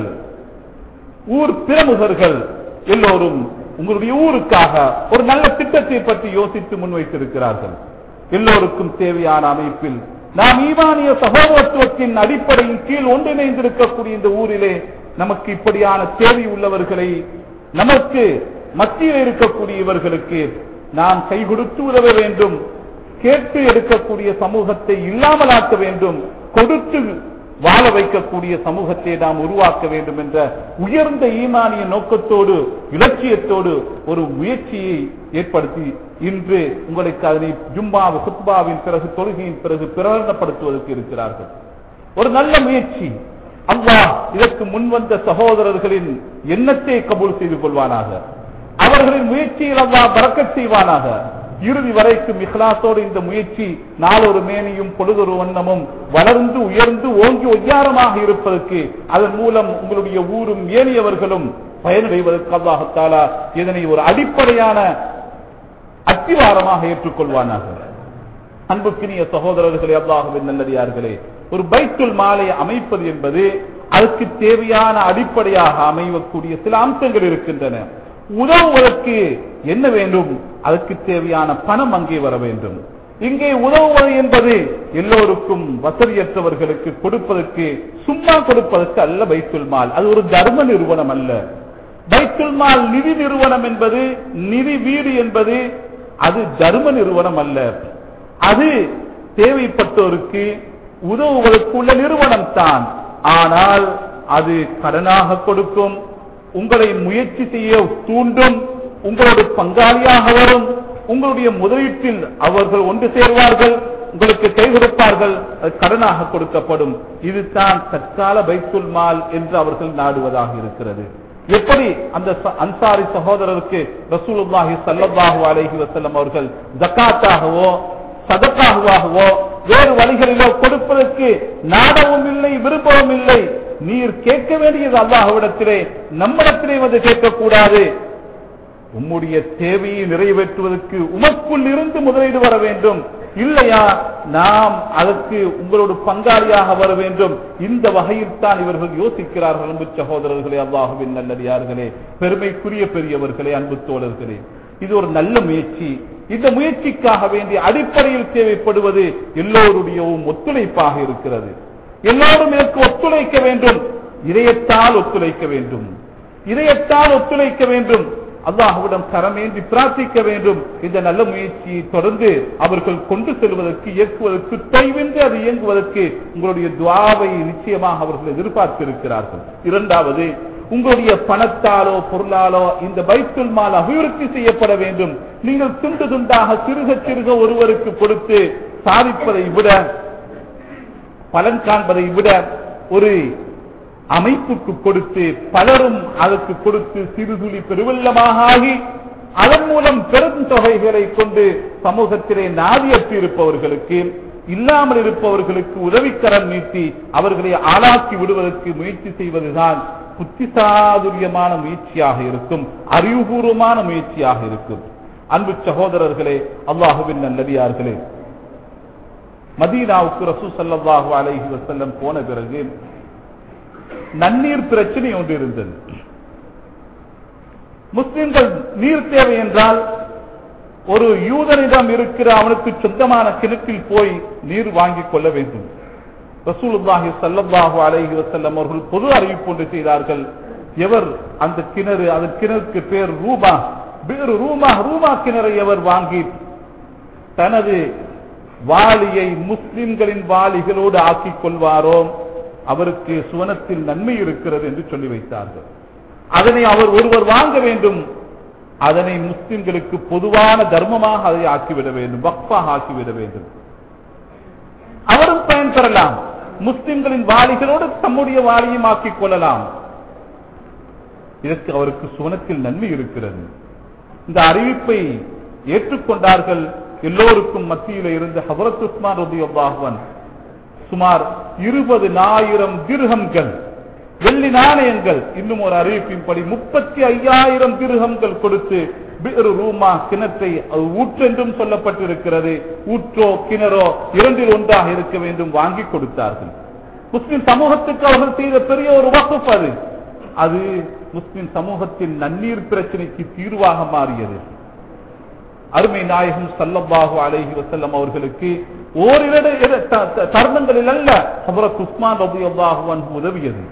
ஊர் பிரமுகர்கள் எல்லோரும் உங்களுடைய ஊருக்காக ஒரு நல்ல திட்டத்தை பற்றி யோசித்து முன்வைத்திருக்கிறார்கள் எல்லோருக்கும் தேவையான அமைப்பில் நாம் ஈமானிய சகோதரத்துவத்தின் அடிப்படையின் கீழ் ஒன்றிணைந்திருக்கக்கூடிய இந்த ஊரிலே நமக்கு இப்படியான தேவை உள்ளவர்களை நமக்கு மத்தியில் இருக்கக்கூடிய இவர்களுக்கு நாம் கை கொடுத்து உதவ வேண்டும் கேட்டு எடுக்கக்கூடிய சமூகத்தை இல்லாமலாக்க வேண்டும் கொடுத்து வாழ வைக்கக்கூடிய சமூகத்தை நாம் உருவாக்க வேண்டும் என்ற உயர்ந்த ஈமானிய நோக்கத்தோடு இலட்சியத்தோடு ஒரு முயற்சியை ஏற்படுத்தி இன்று உங்களுக்கு அதனை ஜும்மா குத்பாவின் பிறகு தொழுகையின் பிறகு பிரகடனப்படுத்துவதற்கு இருக்கிறார்கள் ஒரு நல்ல முயற்சி அல்லாஹ் இதற்கு முன்வந்த சகோதரர்களின் எண்ணத்தை கபூல் செய்து கொள்வானாக அவர்களின் முயற்சியில் அல்லாஹ் பறக்கச் செய்வானாக இறுதி வரைக்கும் இஹ்லாசோடு இந்த முயற்சி நாளொரு மேனியும் பொழுதொரு வண்ணமும் வளர்ந்து உயர்ந்து ஓங்கி ஒய்யாரமாக இருப்பதற்கு அதன் மூலம் உங்களுடைய ஊரும் ஏனியவர்களும் பயனடைவதற்கு அல்லாஹத்தாலா இதனை ஒரு அடிப்படையான அத்திவாரமாக ஏற்றுக்கொள்வானாக அன்புக்கினிய சகோதரர்களே அல்லாஹுவின் நல்லடியார்களே ஒரு பைத்துல் மாலை அமைப்பது என்பது அதற்கு தேவையான அடிப்படையாக அமையக்கூடிய சில அம்சங்கள் இருக்கின்றன உதவுவதற்கு என்ன வேண்டும் அதற்கு தேவையான பணம் அங்கே வர வேண்டும் இங்கே உதவுவது என்பது எல்லோருக்கும் வசதியற்றவர்களுக்கு கொடுப்பதற்கு சும்மா கொடுப்பதற்கு அல்ல பைத்துல் மால் அது ஒரு தர்ம நிறுவனம் அல்ல பைத்துல் மால் நிதி நிறுவனம் என்பது நிதி வீடு என்பது அது தர்ம நிறுவனம் அல்ல அது தேவைப்பட்டோருக்கு உதவுவதற்குள்ள நிறுவனம் தான் ஆனால் அது கடனாக கொடுக்கும் உங்களை முயற்சி செய்ய தூண்டும் உங்களோட பங்காளியாக வரும் உங்களுடைய முதலீட்டில் அவர்கள் ஒன்று சேர்வார்கள் உங்களுக்கு கை கொடுப்பார்கள் அது கடனாக கொடுக்கப்படும் இதுதான் தற்கால பைத்துல் மால் என்று அவர்கள் நாடுவதாக இருக்கிறது எப்படி அந்த ச- அன்சாரி சகோதரருக்கு ரசூலுல்லாஹி ஸல்லல்லாஹு அலைஹி வஸல்லம் அவர்கள் ஜக்காத்தாகவோ சதக்காகவோ வேறு வழிகளிலோ கொடுப்பதற்கு நாடவும் இல்லை விருப்பவும் இல்லை நீர் கேட்க வேண்டியது அல்லாஹ்விடத்திலே நம்மிடத்திலே வந்து கேட்கக்கூடாது உம்முடைய தேவையை நிறைவேற்றுவதற்கு உமக்குள் இருந்து முதலீடு வர வேண்டும் இல்லையா நாம் அதற்கு உங்களோட பங்காளியாக வர வேண்டும் இந்த வகையில் தான் இவர்கள் யோசிக்கிறார்கள் அன்பு சகோதரர்களே அல்லாஹுவின் நல்லடியார்களே பெருமைக்குரிய பெரியவர்களே அன்பு தோழர்களே இது ஒரு நல்ல முயற்சி இந்த முயற்சிக்காக வேண்டிய அடிப்படையில் தேவைப்படுவது எல்லோருடையவும் ஒத்துழைப்பாக இருக்கிறது எல்லோரும் இதற்கு ஒத்துழைக்க வேண்டும் இதயத்தால் ஒத்துழைக்க வேண்டும் இதயத்தால் ஒத்துழைக்க வேண்டும் அல்லாஹுவிடம் கரமேந்தி பிரார்த்திக்க வேண்டும் இந்த நல்ல முயற்சியை தொடர்ந்து அவர்கள் கொண்டு செல்வதற்கு இயக்குவதற்கு தைவின்றி அது இயங்குவதற்கு உங்களுடைய துவாவை நிச்சயமாக அவர்கள் எதிர்பார்த்திருக்கிறார்கள் இரண்டாவது உங்களுடைய பணத்தாலோ பொருளாலோ இந்த பைத்துல் மால் அபிவிருத்தி செய்யப்பட வேண்டும் நீங்கள் துண்டு துண்டாக சிறுக சிறுக ஒருவருக்கு கொடுத்து சாதிப்பதை விட பலன் காண்பதை விட ஒரு அமைப்புக்கு கொடுத்து பலரும் அதற்கு கொடுத்து சிறுதுளி பெருவெள்ளமாக ஆகி அதன் மூலம் பெரும் தொகைகளை கொண்டு சமூகத்திலே நாதியற்று இருப்பவர்களுக்கு இல்லாமல் இருப்பவர்களுக்கு உதவிக்கரம் நீட்டி அவர்களை ஆளாக்கி விடுவதற்கு முயற்சி செய்வதுதான் புத்திசாதுரியமான முயற்சியாக இருக்கும் அறிவுபூர்வமான முயற்சியாக இருக்கும் அன்பு சகோதரர்களே அல்லாஹுவின் நல்லடியார்களே மதீனாவுக்கு ரசூ சல்லாஹு அலைஹி வசல்லம் போன பிறகு நன்னீர் பிரச்சனை ஒன்று இருந்தது முஸ்லிம்கள் நீர் தேவை என்றால் ஒரு யூதனிடம் இருக்கிற அவனுக்கு சொந்தமான கிணற்றில் போய் நீர் வாங்கிக் கொள்ள வேண்டும் ரசூலுல்லாஹி சல்லல்லாஹு அலைஹி வஸல்லம் அவர்கள் பொது அறிவிப்பு ஒன்று செய்தார்கள் எவர் அந்த கிணறு அதன் கிணறுக்கு பேர் ரூபா வேறு ரூமா ரூமா கிணறை எவர் வாங்கி தனது வாளியை முஸ்லிம்களின் வாளிகளோடு ஆக்கிக் கொள்வாரோ அவருக்கு சுவனத்தில் நன்மை இருக்கிறது என்று சொல்லி வைத்தார்கள் அதனை அவர் ஒருவர் வாங்க வேண்டும் அதனை முஸ்லிம்களுக்கு பொதுவான தர்மமாக அதை ஆக்கிவிட வேண்டும் வக்ஃபாக ஆக்கிவிட வேண்டும் அவரும் பயன் பெறலாம் முஸ்லிம்களின் வாளிகளோடு தம்முடைய வாளியும் ஆக்கிக் கொள்ளலாம் இதற்கு அவருக்கு சுவனத்தில் நன்மை இருக்கிறது இந்த அறிவிப்பை ஏற்றுக்கொண்டார்கள் எல்லோருக்கும் மத்தியில் இருந்த ஹபரத் உஸ்மான் ரபி அல்லாஹுவன் சுமார் இருபது ஆயிரம் திருகங்கள் வெள்ளி நாணயங்கள் இன்னும் ஒரு அறிவிப்பின்படி முப்பத்தி ஐயாயிரம் திருகங்கள் கொடுத்து பிறு ரூமா கிணற்றை அது ஊற்றென்றும் சொல்லப்பட்டிருக்கிறது ஊற்றோ கிணறோ இரண்டில் ஒன்றாக இருக்க வேண்டும் வாங்கி கொடுத்தார்கள் முஸ்லிம் சமூகத்துக்கு அவர்கள் செய்த பெரிய ஒரு வகுப்பு அது அது முஸ்லிம் சமூகத்தின் நன்னீர் பிரச்சனைக்கு தீர்வாக மாறியது அருமை நாயகம் சல்லல்லாஹு அலைஹி வசல்லம் அவர்களுக்கு ஓரிரடு தருணங்களில் அல்ல ஹபரத் உஸ்மான் ரபி அல்லாஹுவன் உதவியது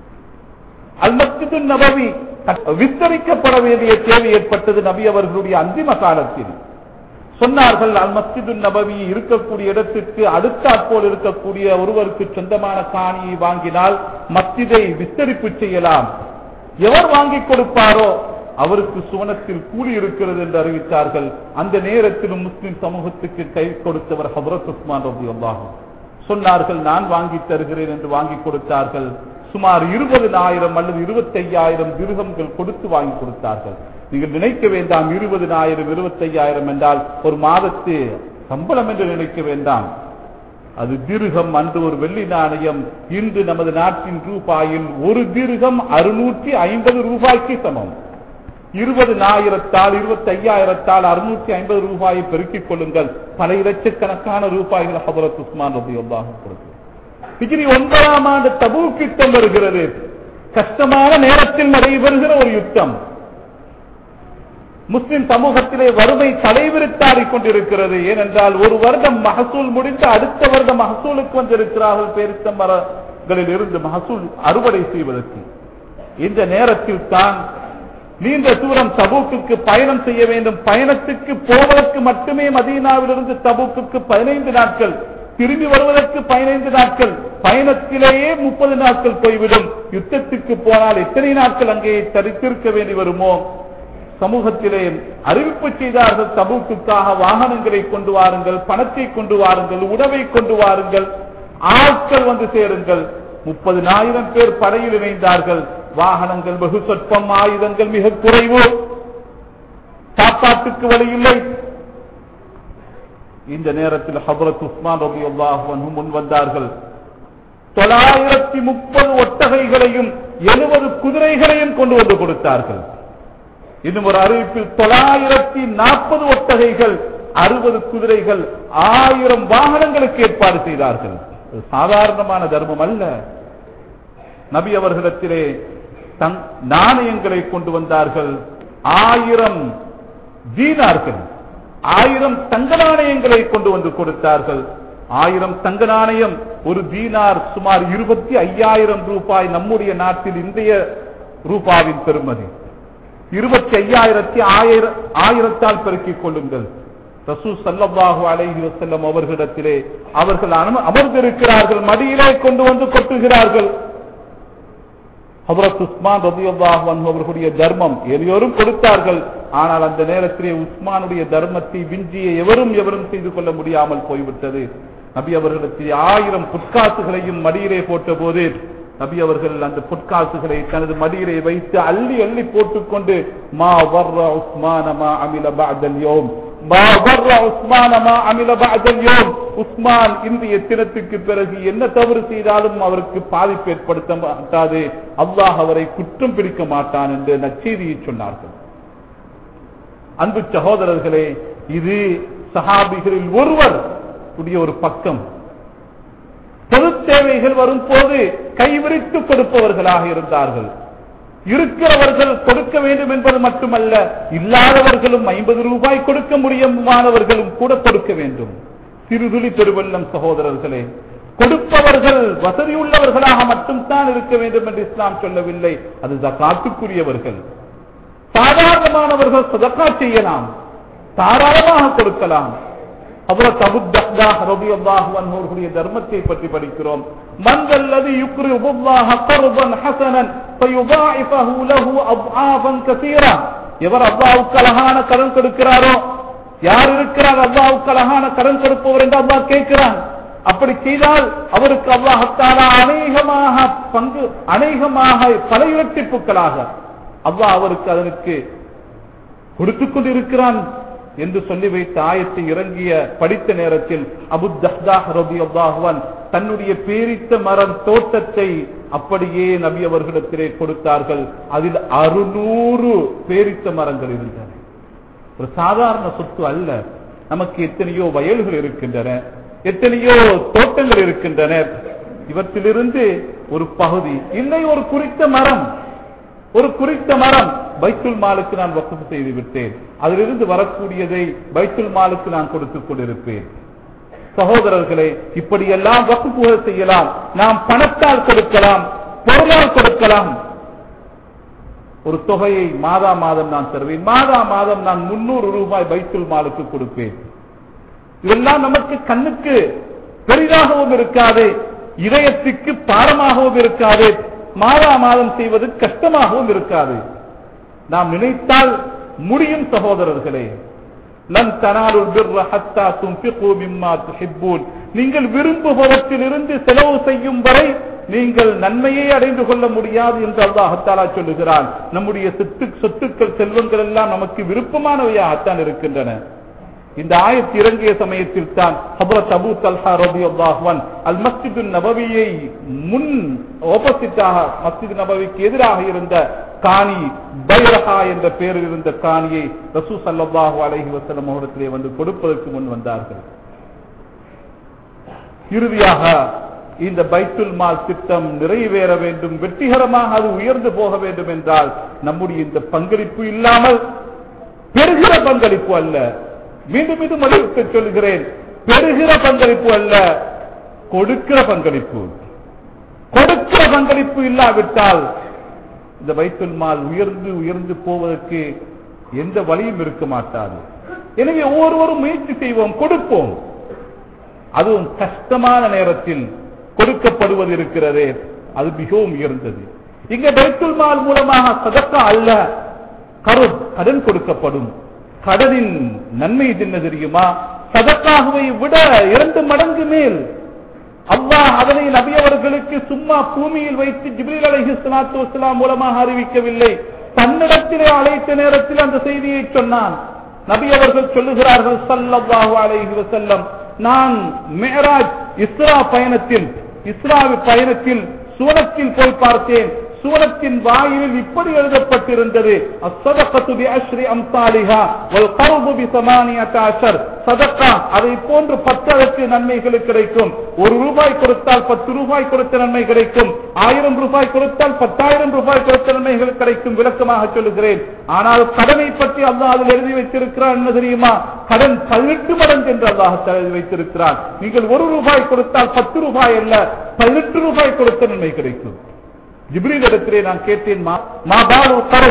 அல் மஸ்ஜிது நபவி விஸ்தரிக்கப்பட வேண்டிய தேவை ஏற்பட்டது நபி அவர்களுடைய அந்திம காலத்தில் சொன்னார்கள் அல் மஸ்ஜிது நபவி இருக்கக்கூடிய இடத்திற்கு அடுத்தாற்போல் இருக்கக்கூடிய ஒருவருக்கு சொந்தமான காணியை வாங்கினால் மஸ்ஜிதை விஸ்தரிப்பு செய்யலாம் எவர் வாங்கி கொடுப்பாரோ அவருக்கு சுவனத்தில் கூலி இருக்கிறது என்று அறிவித்தார்கள் அந்த நேரத்திலும் முஸ்லிம் சமூகத்துக்கு கை கொடுத்தவர் ஹபரத் உஸ்மான் ரபி அல்லாஹும் சொன்னார்கள் நான் வாங்கி தருகிறேன் என்று வாங்கி கொடுத்தார்கள் சுமார் இருபது ஆயிரம் அல்லது இருபத்தி ஐயாயிரம் திருகங்கள் கொடுத்து வாங்கி கொடுத்தார்கள் நீங்கள் நினைக்க வேண்டாம் இருபது ஆயிரம் இருபத்தி ஐயாயிரம் என்றால் ஒரு மாதத்து சம்பளம் என்று நினைக்க வேண்டாம் அது திருகம் அன்று ஒரு வெள்ளி நாணயம் இன்று நமது நாட்டின் ரூபாயில் ஒரு திருகம் அறுநூற்றி ஐம்பது ரூபாய்க்கு சமம் இருபது ஆயிரத்தால் இருபத்தி ஐயாயிரத்தால் அறுநூற்றி ஐம்பது ரூபாயை பெருக்கிக் கொள்ளுங்கள் பல லட்சக்கணக்கான ரூபாய்கள் ஹபரத் உஸ்மான் ரபி அல்லாஹும் கொடுக்கும் டிகிரி ஒன்பதாம் ஆண்டு தபூக் யுத்தம் வருகிறது கஷ்டமான நேரத்தில் நடைபெறுகிற ஒரு யுத்தம் முஸ்லிம் சமூகத்திலே வறுமை தலைவிரித்தாடிக் கொண்டிருக்கிறது ஏனென்றால் ஒரு வருடம் மகசூல் முடிந்து அடுத்த வருடம் மகசூலுக்கு வந்திருக்கிறார்கள் பேரித்த மரங்களில் இருந்து மகசூல் அறுவடை செய்வதற்கு இந்த நேரத்தில் தான் நீண்ட தூரம் தபூக்குக்கு பயணம் செய்ய வேண்டும் பயணத்துக்கு போவதற்கு மட்டுமே மதீனாவிலிருந்து தபூக்குக்கு பதினைந்து நாட்கள் திரும்பி வருவதற்கு பதினைந்து நாட்கள் பயணத்திலேயே முப்பது நாட்கள் போய்விடும் யுத்தத்துக்கு போனால் எத்தனை நாட்கள் அங்கே தரித்திருக்க வேண்டி வருமோ சமூகத்திலே அறிவிப்பு செய்தார்கள் தபூக்குக்காக வாகனங்களை கொண்டு வாருங்கள் பணத்தை கொண்டு வாருங்கள் உணவை கொண்டு வாருங்கள் ஆட்கள் வந்து சேருங்கள் முப்பதினாயிரம் பேர் படையில் இணைந்தார்கள் வாகனங்கள் வெகு சொற்பம் ஆயுதங்கள் மிக குறைவு சாப்பாட்டுக்கு வழி இல்லை இந்த நேரத்தில் ஹபரத் உஸ்மான் ரபி அல்லாஹுவன் முன் வந்தார்கள் தொள்ளாயிரத்தி முப்பது ஒட்டகைகளையும் எழுபது குதிரைகளையும் கொண்டு வந்து கொடுத்தார்கள் இன்னும் ஒரு அறிவிப்பில் தொள்ளாயிரத்தி நாற்பது ஒட்டகைகள் அறுபது குதிரைகள் ஆயிரம் வாகனங்களுக்கு ஏற்பாடு செய்தார்கள் சாதாரணமான தர்மம் அல்ல நபி அவர்களிடத்திலே தங் நாணயங்களை கொண்டு வந்தார்கள் ஆயிரம் தீனார்கள் ஆயிரம் தங்க நாணயங்களை கொண்டு வந்து கொடுத்தார்கள் ஆயிரம் தங்க நாணயம் ஒரு தீனார் சுமார் இருபத்தி ஐயாயிரம் ரூபாய் நம்முடைய நாட்டில் இந்திய ரூபாவின் பெருமதி இருபத்தி ஐயாயிரத்தி ஆயிரம் ஆயிரத்தால் பெருக்கிக் கொள்ளுங்கள் ரசூ சல்லல்லாஹு அலைஹி வஸல்லம் அவர்களிடத்திலே அவர்கள் அம- அமர்ந்திருக்கிறார்கள் மடியிலே கொண்டு வந்து கொட்டுகிறார்கள் ஹபரத் உஸ்மான் ரதியுல்லாஹு அன்ஹு அவர்களுடைய தர்மம் எல்லோரும் கொடுத்தார்கள் ஆனால் அந்த நேரத்திலே உஸ்மானுடைய தர்மத்தை விஞ்சிய எவரும் எவரும் செய்து கொள்ள முடியாமல் போய்விட்டது நபி அவர்களிடத்தில் ஆயிரம் புட்காசுகளையும் மடியிலே போட்டபோது நபி அவர்கள் அந்த புட்காசுகளை தனது மடியிலே வைத்து அள்ளி அள்ளி போட்டுக்கொண்டு மா வர்ற உஸ்மான மா அமில பஅதல் யௌம் மா வர்ற உஸ்மான மா அமில பஅதல் யௌம் உஸ்மான் இன்றைய தினத்துக்கு பிறகு என்ன தவறு செய்தாலும் அவருக்கு பாதிப்பு ஏற்படுத்த மாட்டாது அல்லாஹ் அவரை குற்றம் பிடிக்க மாட்டான் என்று நச்செய்தியை சொன்னார்கள் அன்பு சகோதரர்களே இது சஹாபிகளில் ஒருவர் உடைய ஒரு பக்கம் பொது தேவைகள் வரும் போது கைவிரித்து கொடுப்பவர்களாக இருந்தார்கள் இருக்கிறவர்கள் கொடுக்க வேண்டும் என்பது மட்டுமல்ல இல்லாதவர்களும் ஐம்பது ரூபாய் கொடுக்க முடியுமானவர்களும் கூட கொடுக்க வேண்டும் சிறுதுளி பெருவெல்லம் சகோதரர்களே கொடுப்பவர்கள் வசதியுள்ளவர்களாக மட்டும்தான் இருக்க வேண்டும் என்று இஸ்லாம் சொல்லவில்லை அது ஜக்காத்துக்குரியவர்கள் சாதாரணமானவர்கள் சதக்கா செய்யலாம் தாராளமாக கொடுக்கலாம் ஹஜ்ரத் அபு தஹ்தா ரலியல்லாஹு அன்ஹு அவர்களுடைய தர்மத்தை பற்றி படிக்கிறோம் மன் அல்லது யுக்ரிபு அல்லாஹ கர்பன் ஹஸனன் ஃபயுதாஇஃபஹு லஹு அத்ஆஃபன் கஸீரா எவர் அல்லாஹ்வுக்கு அழகான கடன் கொடுக்கிறாரோ யார் இருக்கிறார் அல்லாஹ்வுக்கு அழகான கடன் கொடுப்பவர் என்று அல்லாஹ் கேட்கிறான் அப்படி செய்தால் அவருக்கு அல்லாஹத்தாலா அநேகமாக பங்கு அநேகமாக பல இரட்டிப்புகளாக அல்லாஹ் அவருக்கு அதற்கு கொடுத்துக் கொண்டிருக்கிறான் என்று சொல்லி வைத்த ஆயத்தை இறங்கிய படித்த நேரத்தில் அபு தஹ்தாஹ் ரபியல்லாஹுவன் தன்னுடைய பேரித்த மரம் தோட்டத்தை அப்படியே நபி அவர்களிடத்திலே கொடுத்தார்கள் அதில் அறுநூறு பேரித்த மரங்கள் இருந்தன ஒரு சாதாரண சொத்து அல்ல நமக்கு எத்தனையோ வயல்கள் இருக்கின்றன எத்தனையோ தோட்டங்கள் இருக்கின்றன இவற்றிலிருந்து ஒரு பகுதி இல்லை ஒரு குறித்த மரம் ஒரு குறித்த மரம் பைத்துல் மாலுக்கு நான் வசூல் செய்து விட்டேன் அதிலிருந்து வரக்கூடியதை பைத்துல் மாலுக்கு நான் கொடுத்துக் கொண்டிருப்பேன் சகோதரர்களே இப்படியெல்லாம் வகுப்புகள் செய்யலாம் நாம் பணத்தால் கொடுக்கலாம் பொருளால் கொடுக்கலாம் ஒரு தொகையை மாதா மாதம் நான் தருவேன் மாதா மாதம் நான் முன்னூறு ரூபாய் பைத்துல் மாலுக்கு கொடுப்பேன் இதெல்லாம் நமக்கு கண்ணுக்கு பெரிதாகவும் இருக்காது இதயத்துக்கு பாரமாகவும் இருக்காது மாதா மாதம் செய்வது கஷ்டமாகவும் இருக்காது நாம் நினைத்தால் முடியும் சகோதரர்களே லன் தனாலுல் பிர்ர ஹத்தா துன்ஃபிகு மிம்மா துஹிப்பூன் நீங்கள் விரும்புபவற்றிலிருந்து செலவு செய்யும் வரை நீங்கள் நன்மையை அடைந்து கொள்ள முடியாது என்று அல்லாஹத்தாலா சொல்லுகிறான் நம்முடைய சொத்து சொத்துக்கள் செல்வங்கள் எல்லாம் நமக்கு விருப்பமானவையாகத்தான் இருக்கின்றன இந்த ஆயத்து இறங்கிய சமயத்தில் தான் ஹபரத் அபு தல்ஹா ரபியுல்லாஹ்வன் அல் மஸ்ஜிது நபவியை முன் ஆப்போசிட்டாக மஸ்ஜித் நபவிக்கு எதிராக இருந்த காணி பைரஹா என்ற பெயரில் இருந்த காணியை ரசூ சல்லாஹூ அலைஹி வஸல்லம் அவரிடத்திலே வந்து கொடுப்பதற்கு முன் வந்தார்கள் இறுதியாக இந்த பைத்துல் மால் திட்டம் நிறைவேற வேண்டும் வெற்றிகரமாக அது உயர்ந்து போக வேண்டும் என்றால் நம்முடைய இந்த பங்களிப்பு இல்லாமல் பெறுகிற பங்களிப்பு அல்ல மீண்டும் மீண்டும் வலியுறுத்த சொல்கிறேன் பெறுகிற பங்களிப்பு அல்ல கொடுக்கிற பங்களிப்பு கொடுக்கிற பங்களிப்பு இல்லாவிட்டால் இந்த வைத்துல் மால் உயர்ந்து உயர்ந்து போவதற்கு எந்த வழியும் இருக்க மாட்டாது எனவே ஒவ்வொருவரும் முயற்சி செய்வோம் கொடுப்போம் அதுவும் கஷ்டமான நேரத்தில் கொடுக்கப்படுவது இருக்கிறதே அது மிகவும் உயர்ந்தது இங்க பைத்துல் மால் மூலமாக சதக்கா அல்ல கரு கடன் கொடுக்கப்படும் கடனின் நன்மை இது என்ன தெரியுமா சதக்காகவை விட இரண்டு மடங்கு மேல் அல்லாஹ் அதனை நபி அவர்களுக்கு சும்மா பூமியில் வைத்து ஜிப்ரீல் அலைஹி ஸலாத்து வஸலாம் மூலமாக அறிவிக்கவில்லை தன்னிடத்திலே அழைத்த நேரத்தில் அந்த செய்தியை சொன்னான் நபி அவர்கள் சொல்லுகிறார்கள் ஸல்லல்லாஹு அலைஹி வஸல்லம் நான் மிஹ்ராஜ் இஸ்ரா பயணத்தில் இஸ்ராவி பயணத்தில் சுவனத்தில் போய் பார்த்தேன் சூரத்தின் வாயிலில் இப்படி எழுதப்பட்டிருந்தது அஸ்ஸதகத்து பிஅஷ்ரி அம்சாலிஹா வல் கர்பு பிஸமானியத அஷர் சதக்கா அதை போன்று பத்ததற்கு நன்மைகள் கிடைக்கும் ஒரு ரூபாய் கொடுத்தால் பத்து ரூபாய் கொடுத்த நன்மை கிடைக்கும் ஆயிரம் ரூபாய் கொடுத்தால் பத்தாயிரம் ரூபாய் கொடுத்த நன்மைகள் கிடைக்கும் விளக்கமாக சொல்லுகிறேன் ஆனால் கடனை பற்றி அல்லாஹ் அதில் எழுதி வைத்திருக்கிறான் என்ன தெரியுமா கடன் பதினெட்டு மடங்கு என்று அல்லாஹ் எழுதி வைத்திருக்கிறான் நீங்கள் ஒரு ரூபாய் கொடுத்தால் பத்து ரூபாய் அல்ல பதினெட்டு ரூபாய் கொடுத்த நன்மை கிடைக்கும் ஜிப்ரீல் இடத்திலே நான் கேட்டேன் மா பாலு கரும்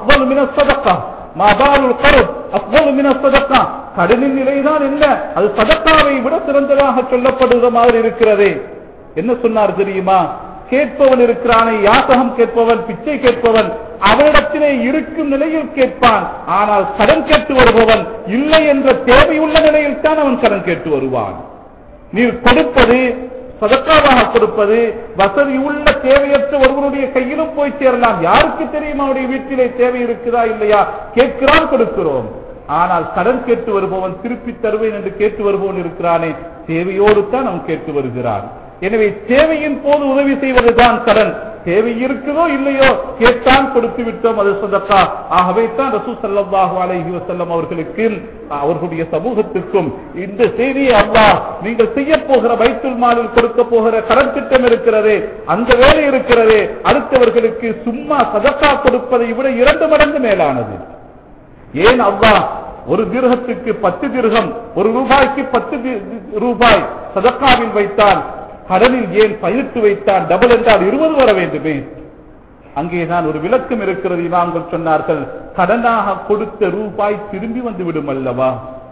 அஃபல் மின சதக்கா மாபாலுல் கருத் அஃபல் மின சதக்கா கடனின் நிலைதான் என்ன அது சதக்காவை விட சிறந்ததாக சொல்லப்படுகிற மாதிரி இருக்கிறதே என்ன சொன்னார் தெரியுமா கேட்பவன் இருக்கிறானே யாசகம் கேட்பவன் பிச்சை கேட்பவன் அவனிடத்திலே இருக்கும் நிலையில் கேட்பான் ஆனால் கடன் கேட்டு வருபவன் இல்லை என்ற தேவையுள்ள நிலையில் தான் அவன் கடன் கேட்டு வருவான் நீ கொடுப்பது சதக்காவாக கொடுப்பது வசதி உள்ள தேவையற்ற ஒருவனுடைய கையிலும் போய் சேரலாம் யாருக்கு தெரியும் அவனுடைய வீட்டிலே தேவை இருக்குதா இல்லையா கேட்கிறான் கொடுக்கிறோம் ஆனால் கடன் கேட்டு வருபவன் திருப்பி தருவேன் என்று கேட்டு வருபவன் இருக்கிறானே தேவையோடு தான் அவன் கேட்டு வருகிறான் எனவே தேவையின் போது உதவி செய்வதுதான் கடன் தேவை இருக்குதோ இல்லையோ கேட்டான் கொடுத்து விட்டோம் அது சொந்தக்கா ஆகவே தான் ரசூ சல்லாஹூ அலைஹி வசல்லம் அவர்களுக்கு அவர்களுடைய சமூகத்திற்கும் இந்த செய்தியை அல்லாஹ் நீங்கள் செய்ய போகிற வைத்துல் மாலில் கொடுக்க போகிற கடன் திட்டம் இருக்கிறதே அந்த வேலை இருக்கிறதே அடுத்தவர்களுக்கு சும்மா சதக்கா கொடுப்பதை விட இரண்டு மடங்கு மேலானது ஏன் அல்லாஹ் ஒரு திருகத்துக்கு பத்து திருகம் ஒரு ரூபாய்க்கு பத்து தி- ரூபாய் சதக்காவில் வைத்தால் கடனில் ஏன் பதினெட்டு வைத்தால் டபுள் என்றால் இருபது வர வேண்டுமே அங்கேதான் ஒரு விளக்கம் இருக்கிறது இமாம்கள் சொன்னார்கள் கடனாக கொடுத்த ரூபாய் திரும்பி வந்து விடும் அல்லவா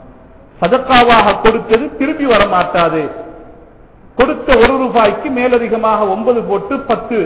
சதக்காவாக கொடுத்தது திரும்பி வர மாட்டாது கொடுத்த ஒரு ரூபாய்க்கு மேலதிகமாக ஒன்பது போட்டு பத்து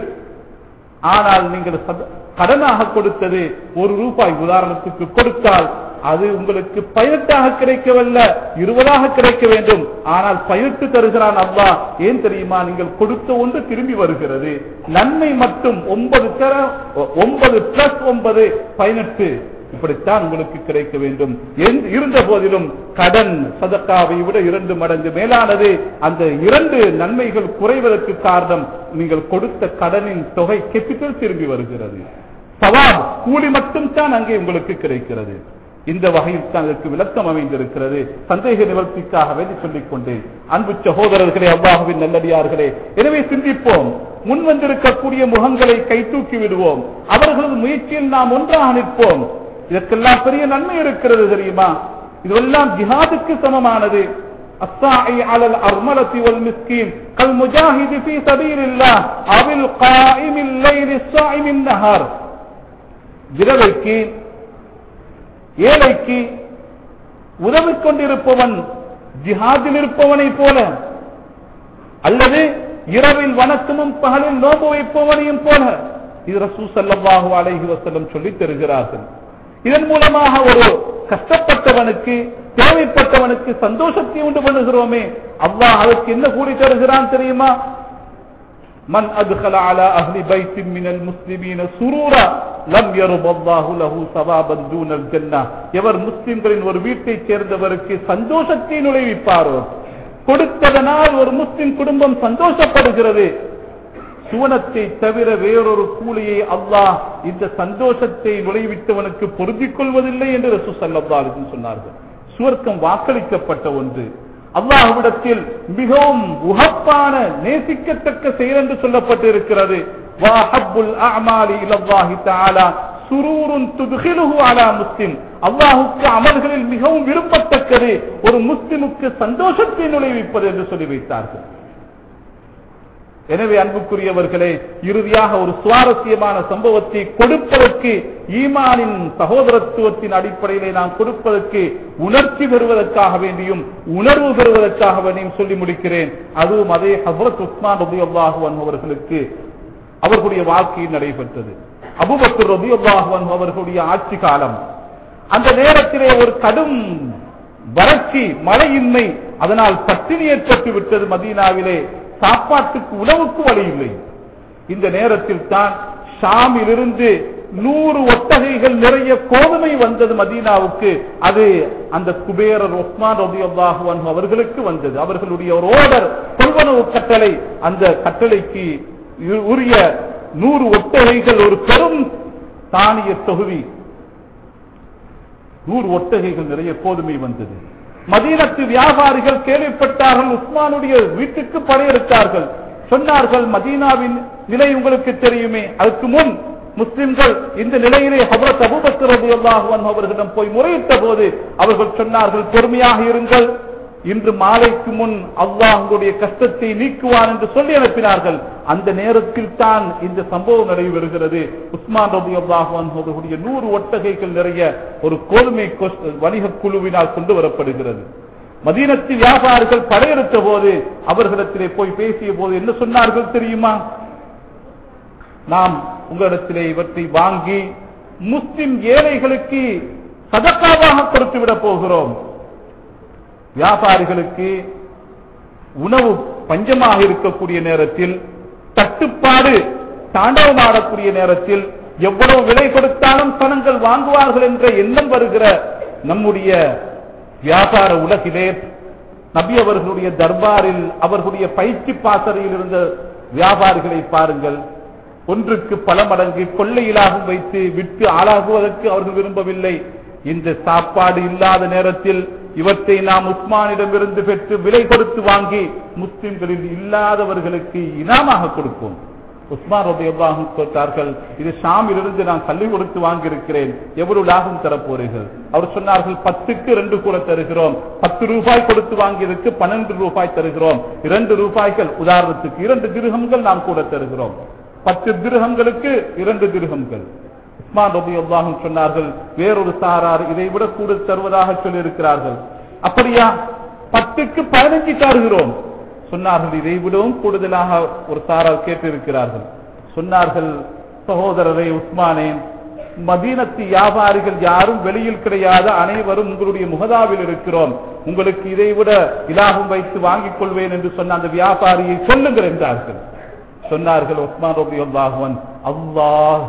ஆனால் நீங்கள் சத- கடனாக கொடுத்தது ஒரு ரூபாய் உதாரணத்துக்கு கொடுத்தால் அது உங்களுக்கு பதினெட்டாக கிடைக்கவல்ல இருபதாக கிடைக்க வேண்டும் ஆனால் பதினெட்டு தருகிறான் அவ்வா ஏன் தெரியுமா நீங்கள் கொடுத்த ஒன்று திரும்பி வருகிறது நன்மை மட்டும் ஒன்பது தர ஒன்பது பிளஸ் ஒன்பது பதினெட்டு இப்படித்தான் உங்களுக்கு கிடைக்க வேண்டும் எந்த- இருந்த போதிலும் கடன் சதக்காவை விட இரண்டு மடங்கு மேலானது அந்த இரண்டு நன்மைகள் குறைவதற்கு காரணம் நீங்கள் கொடுத்த கடனின் தொகை கேபிட்டல் திரும்பி வருகிறது சவால் கூலி மட்டும் தான் அங்கே உங்களுக்கு கிடைக்கிறது இந்த வகையில் தான் அதற்கு விளக்கம் அமைந்திருக்கிறது சந்தேக நிவர்த்திக்காக வேண்டி சொல்லிக் கொண்டேன் அன்பு சகோதரர்களே அவ்வாஹுவின் நல்லடியார்களே எனவே சிந்திப்போம் முன் வந்திருக்கக்கூடிய முகங்களை கை தூக்கி விடுவோம் அவர்களது முயற்சியில் நாம் ஒன்றாக நிற்போம் இதற்கெல்லாம் பெரிய நன்மை இருக்கிறது தெரியுமா இதுவெல்லாம் ஜிஹாதுக்கு சமமானது الساعي على الأرملة والمسكين كالمجاهد في سبيل الله أو القائم الليل الصائم النهار விரவைக்கு ஏழைக்கு உதவி கொண்டிருப்பவன் ஜிஹாதில் இருப்பவனை போல அல்லது இரவில் வணக்கமும் பகலில் நோம்பு வைப்பவனையும் போல இது ரசூ ஸல்லல்லாஹு அலைஹி வஸல்லம் சொல்லித் தருகிறார்கள் இதன் மூலமாக ஒரு கஷ்டப்பட்டவனுக்கு தேவைப்பட்டவனுக்கு சந்தோஷத்தை உண்டு பண்ணுகிறோமே அல்லாஹ் அதற்கு என்ன கூலி தருகிறான் தெரியுமா மன் அத்கல அலா அஹ்லி பைத்தின் மினல் முஸ்லிமீன சுரூரா லம் யருப் அல்லாஹு லஹு சவாபன் தூனல் ஜன்னah எவர் முஸ்லிம்களின் ஒரு வீட்டைச் சேர்ந்தவருக்கு சந்தோஷத்தை நுழைவிப்பாரோ கொடுத்ததனால் ஒரு முஸ்லிம் குடும்பம் சந்தோஷப்படுகிறது சுவனத்தை தவிர வேறொரு கூலியை அல்லாஹ் இந்த சந்தோஷத்தை நுழைவிட்டவனுக்கு பொருந்திக் கொள்வதில்லை என்று ரசூ ஸல்லல்லாஹு அலைஹி வஸல்லம் சொன்னார்கள் சுவர்க்கம் வாக்களிக்கப்பட்ட ஒன்று அல்லாஹ்விடத்தில் மிகவும் உகப்பான நேசிக்கத்தக்க செயல் என்று சொல்லப்பட்டிருக்கிறது வாஹப்புல் அஅமாலி இலல்லாஹி தஆலா சுரூருன் துத்கிலுஹு அலா முஸ்லிம் அல்லாஹ்வுக்கு அமல்களில் மிகவும் விரும்பத்தக்கது ஒரு முஸ்லிமுக்கு சந்தோஷத்தை நுழைவிப்பது என்று சொல்லி வைத்தார்கள் எனவே அன்புக்குரியவர்களே இறுதியாக ஒரு சுவாரஸ்யமான சம்பவத்தை கொடுப்பதற்கு ஈமானின் சகோதரத்துவத்தின் அடிப்படையிலே நாம் கொடுப்பதற்கு உணர்ச்சி பெறுவதற்காக வேண்டியும் உணர்வு பெறுவதற்காக வேண்டியும் சொல்லி முடிக்கிறேன் அதுவும் அதே ஹசரத் உஸ்மான் ரபியுல்லாஹு அவர்களுக்கு அவர்களுடைய வாழ்க்கையில் நடைபெற்றது அபுபக்கர் ரபியுல்லாஹு அவர்களுடைய ஆட்சி காலம் அந்த நேரத்திலே ஒரு கடும் வறட்சி மழையின்மை அதனால் பட்டினி ஏற்பட்டு விட்டது மதீனாவிலே சாப்பாட்டுக்கு உணவுக்கு வழி இல்லை இந்த நேரத்தில் தான் ஷாமிலிருந்து நூறு ஒட்டகைகள் நிறைய கோதுமை வந்தது மதீனாவுக்கு அது அந்த குபேரர் ஒஸ்மான் ரபியுல்லாஹு அன்ஹு அவர்களுக்கு வந்தது அவர்களுடைய ஒரு ஓடர் கொள்வனவு கட்டளை அந்த கட்டளைக்கு உ- உரிய நூறு ஒட்டகைகள் ஒரு பெரும் தானிய தொகுதி நூறு ஒட்டகைகள் நிறைய கோதுமை வந்தது மதீனத்து வியாபாரிகள் கேள்விப்பட்டார்கள் உஸ்மானுடைய வீட்டுக்கு படையெடுத்தார்கள் சொன்னார்கள் மதீனாவின் நிலை உங்களுக்கு தெரியுமே அதுக்கு முன் முஸ்லிம்கள் இந்த நிலையிலே ஹபரத் அபூபக்கர் ரலியல்லாஹு அன்ஹு அவர்களிடம் போய் முறையிட்ட போது அவர்கள் சொன்னார்கள் பொறுமையாக இருங்கள் இன்று மாலைக்கு முன் அல்லாஹ் உங்களுடைய கஷ்டத்தை நீக்குவான் என்று சொல்லி அனுப்பினார்கள் அந்த நேரத்தில் தான் இந்த சம்பவம் நடைபெறுகிறது உஸ்மான் ரபி அல்லாஹுடைய நூறு ஒட்டகைகள் நிறைய ஒரு கோதுமை கொஸ்- வணிக குழுவினால் கொண்டு வரப்படுகிறது மதீனத்தில் வியாபாரிகள் படையெடுத்த போது அவர்களிடத்திலே போய் பேசிய போது என்ன சொன்னார்கள் தெரியுமா நாம் உங்களிடத்திலே இவற்றை வாங்கி முஸ்லிம் ஏழைகளுக்கு சதக்காவாக கொடுத்து விட போகிறோம் வியாபாரிகளுக்கு உணவு பஞ்சமாக இருக்கக்கூடிய நேரத்தில் தட்டுப்பாடு தாண்டவமாடக்கூடிய நேரத்தில் எவ்வளவு விலை கொடுத்தாலும் பணங்கள் வாங்குவார்கள் என்ற எண்ணம் வருகிற நம்முடைய வியாபார உலகிலே நபி அவர்களுடைய தர்பாரில் அவர்களுடைய பயிற்சி பாசறையில் இருந்த வியாபாரிகளை பாருங்கள் ஒன்றுக்கு பல மடங்கு கொள்ளையிலாகும் வைத்து விட்டு ஆளாகுவதற்கு அவர்கள் விரும்பவில்லை இந்த சாப்பாடு இல்லாத நேரத்தில் இவற்றை நாம் உஸ்மானிடமிருந்து பெற்று விலை கொடுத்து வாங்கி முஸ்லிம்களில் இல்லாதவர்களுக்கு இனாமாக கொடுப்போம் உஸ்மான் ரபி அல்லாஹும் கேட்டார்கள் இது ஷாமிலிருந்து நான் கல்வி கொடுத்து வாங்கியிருக்கிறேன் எவ்வளவு லாபம் தரப்போறீர்கள் அவர் சொன்னார்கள் பத்துக்கு ரெண்டு கூட தருகிறோம் பத்து ரூபாய் கொடுத்து வாங்கியதற்கு பன்னெண்டு ரூபாய் தருகிறோம் இரண்டு ரூபாய்கள் உதாரணத்துக்கு இரண்டு திருகங்கள் நாம் கூட தருகிறோம் பத்து திருகங்களுக்கு இரண்டு திருகங்கள் உஸ்மான் ரபி அல்லாஹும் சொன்னார்கள் வேறொரு சாரார் இதை விட கூட தருவதாக சொல்லியிருக்கிறார்கள் அப்படியா பத்துக்கு பதினஞ்சு தருகிறோம் சொன்னார்கள் இதை விடவும் கூடுதலாக ஒரு சாரார் கேட்டிருக்கிறார்கள் சொன்னார்கள் சகோதரரை உஸ்மானே மதீனத்து வியாபாரிகள் யாரும் வெளியில் கிடையாது அனைவரும் உங்களுடைய முகதாவில் இருக்கிறோம் உங்களுக்கு இதை விட இலாபம் வைத்து வாங்கிக் கொள்வேன் என்று சொன்ன அந்த வியாபாரியை சொல்லுங்கள் என்றார்கள் சொன்னார்கள் உஸ்மான் ரபி அல்லாஹுவன் அல்லாஹ்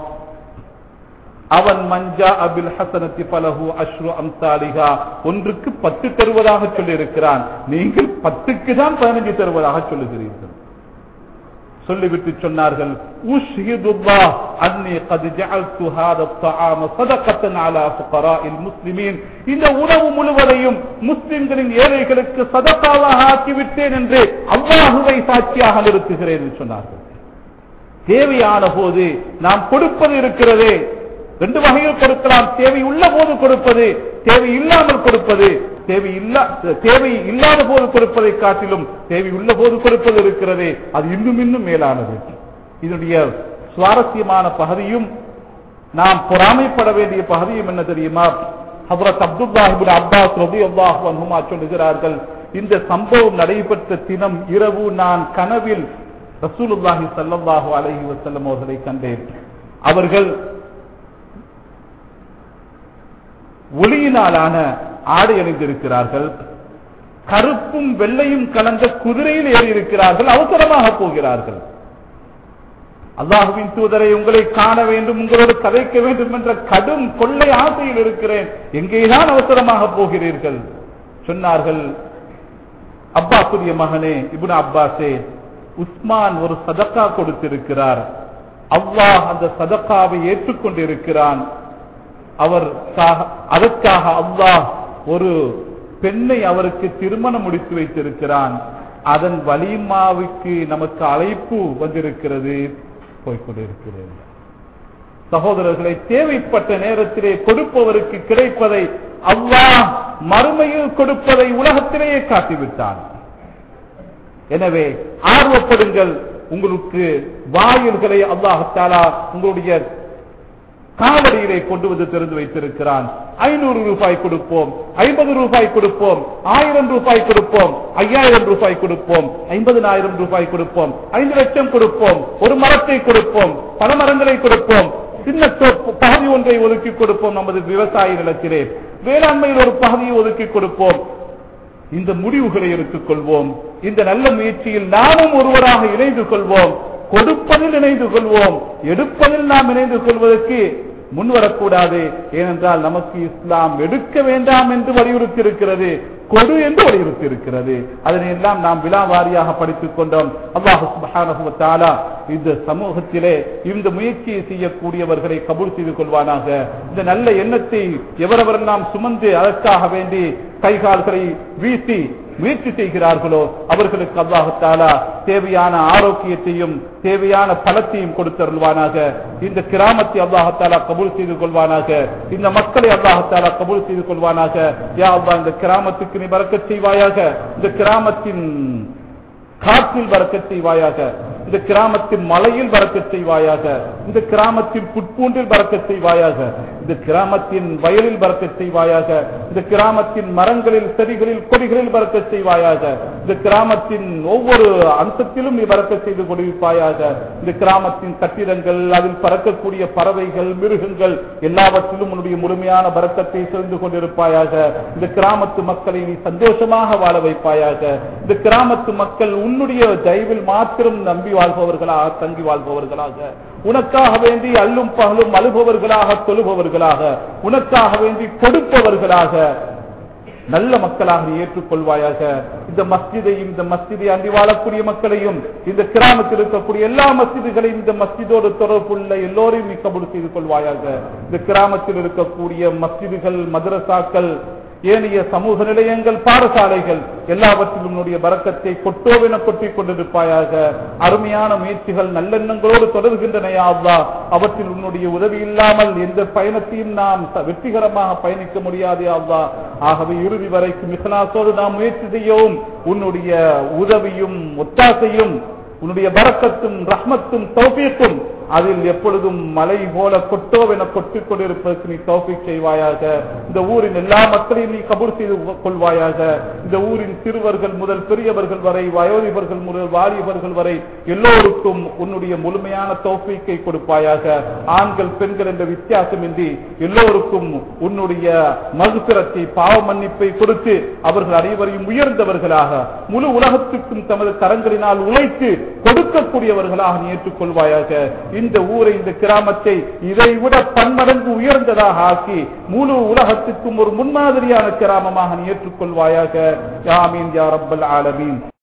அவன் மஞ்சா அபில் ஹசனத்தி பலஹு அஷ்ரு அம்சாலிகா ஒன்றுக்கு பத்து தருவதாக சொல்லியிருக்கிறான் நீங்கள் பத்துக்கு தான் பதினஞ்சு தருவதாக சொல்லுகிறீர்கள் சொல்லிவிட்டு சொன்னார்கள் உஷ்ஹிதுல்லாஹ் அன்னி قد جعلت هذا الطعام صدقة على فقراء المسلمين இந்த உணவு முழுவதையும் முஸ்லிம்களின் ஏழைகளுக்கு சதக்காவாக ஆக்கிவிட்டேன் என்று அல்லாஹுவை சாட்சியாக நிறுத்துகிறேன் என்று சொன்னார்கள் தேவையான போது நாம் கொடுப்பது இருக்கிறதே ரெண்டு வகையில் கொடுக்கலாம் தேவை உள்ள போது கொடுப்பது தேவை இல்லாமல் கொடுப்பது தேவை இல்லா தேவை இல்லாத போது கொடுப்பதை காட்டிலும் தேவை உள்ள போது கொடுப்பது இருக்கிறதே அது இன்னும் இன்னும் மேலானது இதனுடைய சுவாரஸ்யமான பகுதியும் நாம் பொறாமைப்பட வேண்டிய பகுதியும் என்ன தெரியுமா ஹபரத் அப்துல்லாஹிபின் அப்பாஸ் ரபி அல்லாஹ் அன்ஹுமா சொல்லுகிறார்கள் இந்த சம்பவம் நடைபெற்ற தினம் இரவு நான் கனவில் ரசூலுல்லாஹி ஸல்லல்லாஹு அலைஹி வஸல்லம் அவர்களை கண்டேன் அவர்கள் ஒளியினாலான ஆடை அணிந்திருக்கிறார்கள் கருப்பும் வெள்ளையும் கலந்த குதிரையில் ஏறி இருக்கிறார்கள் அவசரமாக போகிறார்கள் அல்லாஹுவின் தூதரை உங்களை காண வேண்டும் உங்களோடு கதைக்க வேண்டும் என்ற கடும் கொள்ளை ஆசையில் இருக்கிறேன் எங்கேதான் அவசரமாக போகிறீர்கள் சொன்னார்கள் அப்பாசுடைய மகனே இப்னு அப்பாஸே உஸ்மான் ஒரு சதக்கா கொடுத்திருக்கிறார் அல்லாஹ் அந்த சதக்காவை ஏற்றுக்கொண்டிருக்கிறான் அவர் அதற்காக அல்லாஹ் ஒரு பெண்ணை அவருக்கு திருமணம் முடித்து வைத்திருக்கிறான் அதன் வலிமாவுக்கு நமக்கு அழைப்பு வந்திருக்கிறது போய்கொண்டிருக்கிறது சகோதரர்களை தேவைப்பட்ட நேரத்திலே கொடுப்பவருக்கு கிடைப்பதை அல்லாஹ் மறுமையில் கொடுப்பதை உலகத்திலேயே காட்டிவிட்டான் எனவே ஆர்வப்படுங்கள் உங்களுக்கு வாயில்களை அல்லாஹாலா உங்களுடைய காவடியிலே கொண்டு வந்து திறந்து வைத்திருக்கிறான் ஐநூறு ரூபாய் கொடுப்போம் ஐம்பது ரூபாய் கொடுப்போம் ஆயிரம் ரூபாய் கொடுப்போம் ஐயாயிரம் ரூபாய் கொடுப்போம் ஐம்பதனாயிரம் ரூபாய் கொடுப்போம் ஐந்து லட்சம் கொடுப்போம் ஒரு மரத்தை கொடுப்போம் பல மரங்களை கொடுப்போம் சின்ன பகுதி ஒன்றை ஒதுக்கி கொடுப்போம் நமது விவசாய நிலத்திலே வேளாண்மையில் ஒரு பகுதியை ஒதுக்கி கொடுப்போம் இந்த முடிவுகளை எடுத்துக் கொள்வோம் இந்த நல்ல முயற்சியில் நாமும் ஒருவராக இணைந்து கொள்வோம் கொடுப்பதில் இணைந்து கொள்வோம் எடுப்பதில் நாம் இணைந்து கொள்வதற்கு முன்வரக்கூடாது ஏனென்றால் நமக்கு இஸ்லாம் எடுக்க வேண்டாம் என்று வலியுறுத்தி இருக்கிறது கொடு என்று வலியுறுத்தி இருக்கிறது அதனை எல்லாம் நாம் விழாவாரியாக படித்துக் கொண்டோம் அல்லாஹு இந்த சமூகத்திலே இந்த முயற்சியை செய்யக்கூடியவர்களை கபூல் செய்து கொள்வானாக இந்த நல்ல எண்ணத்தை எவரவரெல்லாம் சுமந்து அதற்காக வேண்டி கைகால்களை வீசி முயற்சி செய்கிறார்களோ அவர்களுக்கு அல்லாஹாலா தேவையான ஆரோக்கியத்தையும் தேவையான பலத்தையும் கொடுத்தருள்வானாக இந்த கிராமத்தை அல்லாஹாலா கபூல் செய்து கொள்வானாக இந்த மக்களை அல்லாஹாலா கபூல் செய்து கொள்வானாக யா அல்லாஹ் இந்த கிராமத்துக்கு நீ பறக்கச் செய்வாயாக இந்த கிராமத்தின் காற்றில் பறக்கச் செய்வாயாக இந்த கிராமத்தின் மலையில் பறக்கச் செய்வாயாக இந்த கிராமத்தின் புட்பூண்டில் பறக்கச் செய்வாயாக இந்த கிராமத்தின் வயலில் பறக்கச் செய்வாயாக இந்த கிராமத்தின் மரங்களில் செடிகளில் கொடிகளில் பறக்கச் செய்வாயாக இந்த கிராமத்தின் ஒவ்வொரு அம்சத்திலும் நீ பறக்கச் செய்து கொடுப்பாயாக இந்த கிராமத்தின் கட்டிடங்கள் அதில் பறக்கக்கூடிய பறவைகள் மிருகங்கள் எல்லாவற்றிலும் உன்னுடைய முழுமையான பறக்கத்தை சேர்ந்து கொண்டிருப்பாயாக இந்த கிராமத்து மக்களை நீ சந்தோஷமாக வாழ வைப்பாயாக இந்த கிராமத்து மக்கள் உன்னுடைய தயவில் மாத்திரம் நம்பி வாழ்பவர்களாக தங்கி வாழ்பவர்களாக உனக்காக வேண்டி அல்லும் பகலும் அழுபவர்களாக தொழுபவர்களாக உனக்காக வேண்டி கொடுப்பவர்களாக நல்ல மக்களாக நீ ஏற்றுக்கொள்வாயாக இந்த மஸ்ஜிதையும் இந்த மஸ்ஜிதை அண்டி வாழக்கூடிய மக்களையும் இந்த கிராமத்தில் இருக்கக்கூடிய எல்லா மஸ்ஜிதுகளையும் இந்த மஸ்ஜிதோடு தொடர்புள்ள எல்லோரையும் நீ கபூல் செய்து கொள்வாயாக இந்த கிராமத்தில் இருக்கக்கூடிய மஸ்ஜிதுகள் மதரசாக்கள் ஏனைய சமூக நிலையங்கள் பாடசாலைகள் எல்லாவற்றிலும் உன்னுடைய பறக்கத்தை கொட்டோவென கொட்டிக் கொண்டிருப்பாயாக அருமையான முயற்சிகள் நல்லெண்ணங்களோடு தொடர்கின்றனையாவா அவற்றில் உன்னுடைய உதவி இல்லாமல் எந்த பயணத்தையும் நாம் ச- வெற்றிகரமாக பயணிக்க முடியாது ஆவா ஆகவே இறுதி வரைக்கும் மிகலாசோடு நாம் முயற்சி செய்யவும் உன்னுடைய உதவியும் ஒத்தாசையும் உன்னுடைய பரக்கத்தும் ரஹ்மத்தும் தௌஃபீக்கும் அதில் எப்பொழுதும் மலை போல கொட்டோவென கொட்டிக் கொண்டிருப்பதற்கு நீ தௌஃபீக் செய்வாயாக இந்த ஊரின் எல்லா மக்களையும் நீ கபூர் செய்து கொள்வாயாக இந்த ஊரின் சிறுவர்கள் முதல் பெரியவர்கள் வரை வயோதிபர்கள் முதல் வாலிபர்கள் வரை எல்லோருக்கும் உன்னுடைய முழுமையான தௌஃபீக்கை கொடுப்பாயாக ஆண்கள் பெண்கள் என்ற வித்தியாசமின்றி எல்லோருக்கும் உன்னுடைய மகுத்திரத்தை பாவ மன்னிப்பை கொடுத்து அவர்கள் அனைவரையும் உயர்ந்தவர்களாக முழு உலகத்துக்கும் தமது கரங்களினால் உழைத்து கொடுக்கக்கூடியவர்களாக நீ ஏற்றுக்கொள்வாயாக இந்த ஊரை இந்த கிராமத்தை இதைவிட பன்மடங்கு உயர்ந்ததாக ஆக்கி முழு உலகத்துக்கும் ஒரு முன்மாதிரியான கிராமமாக நீ ஏற்றுக்கொள்வாயாக யாமீன் யா ரப்பல் ஆலமீன்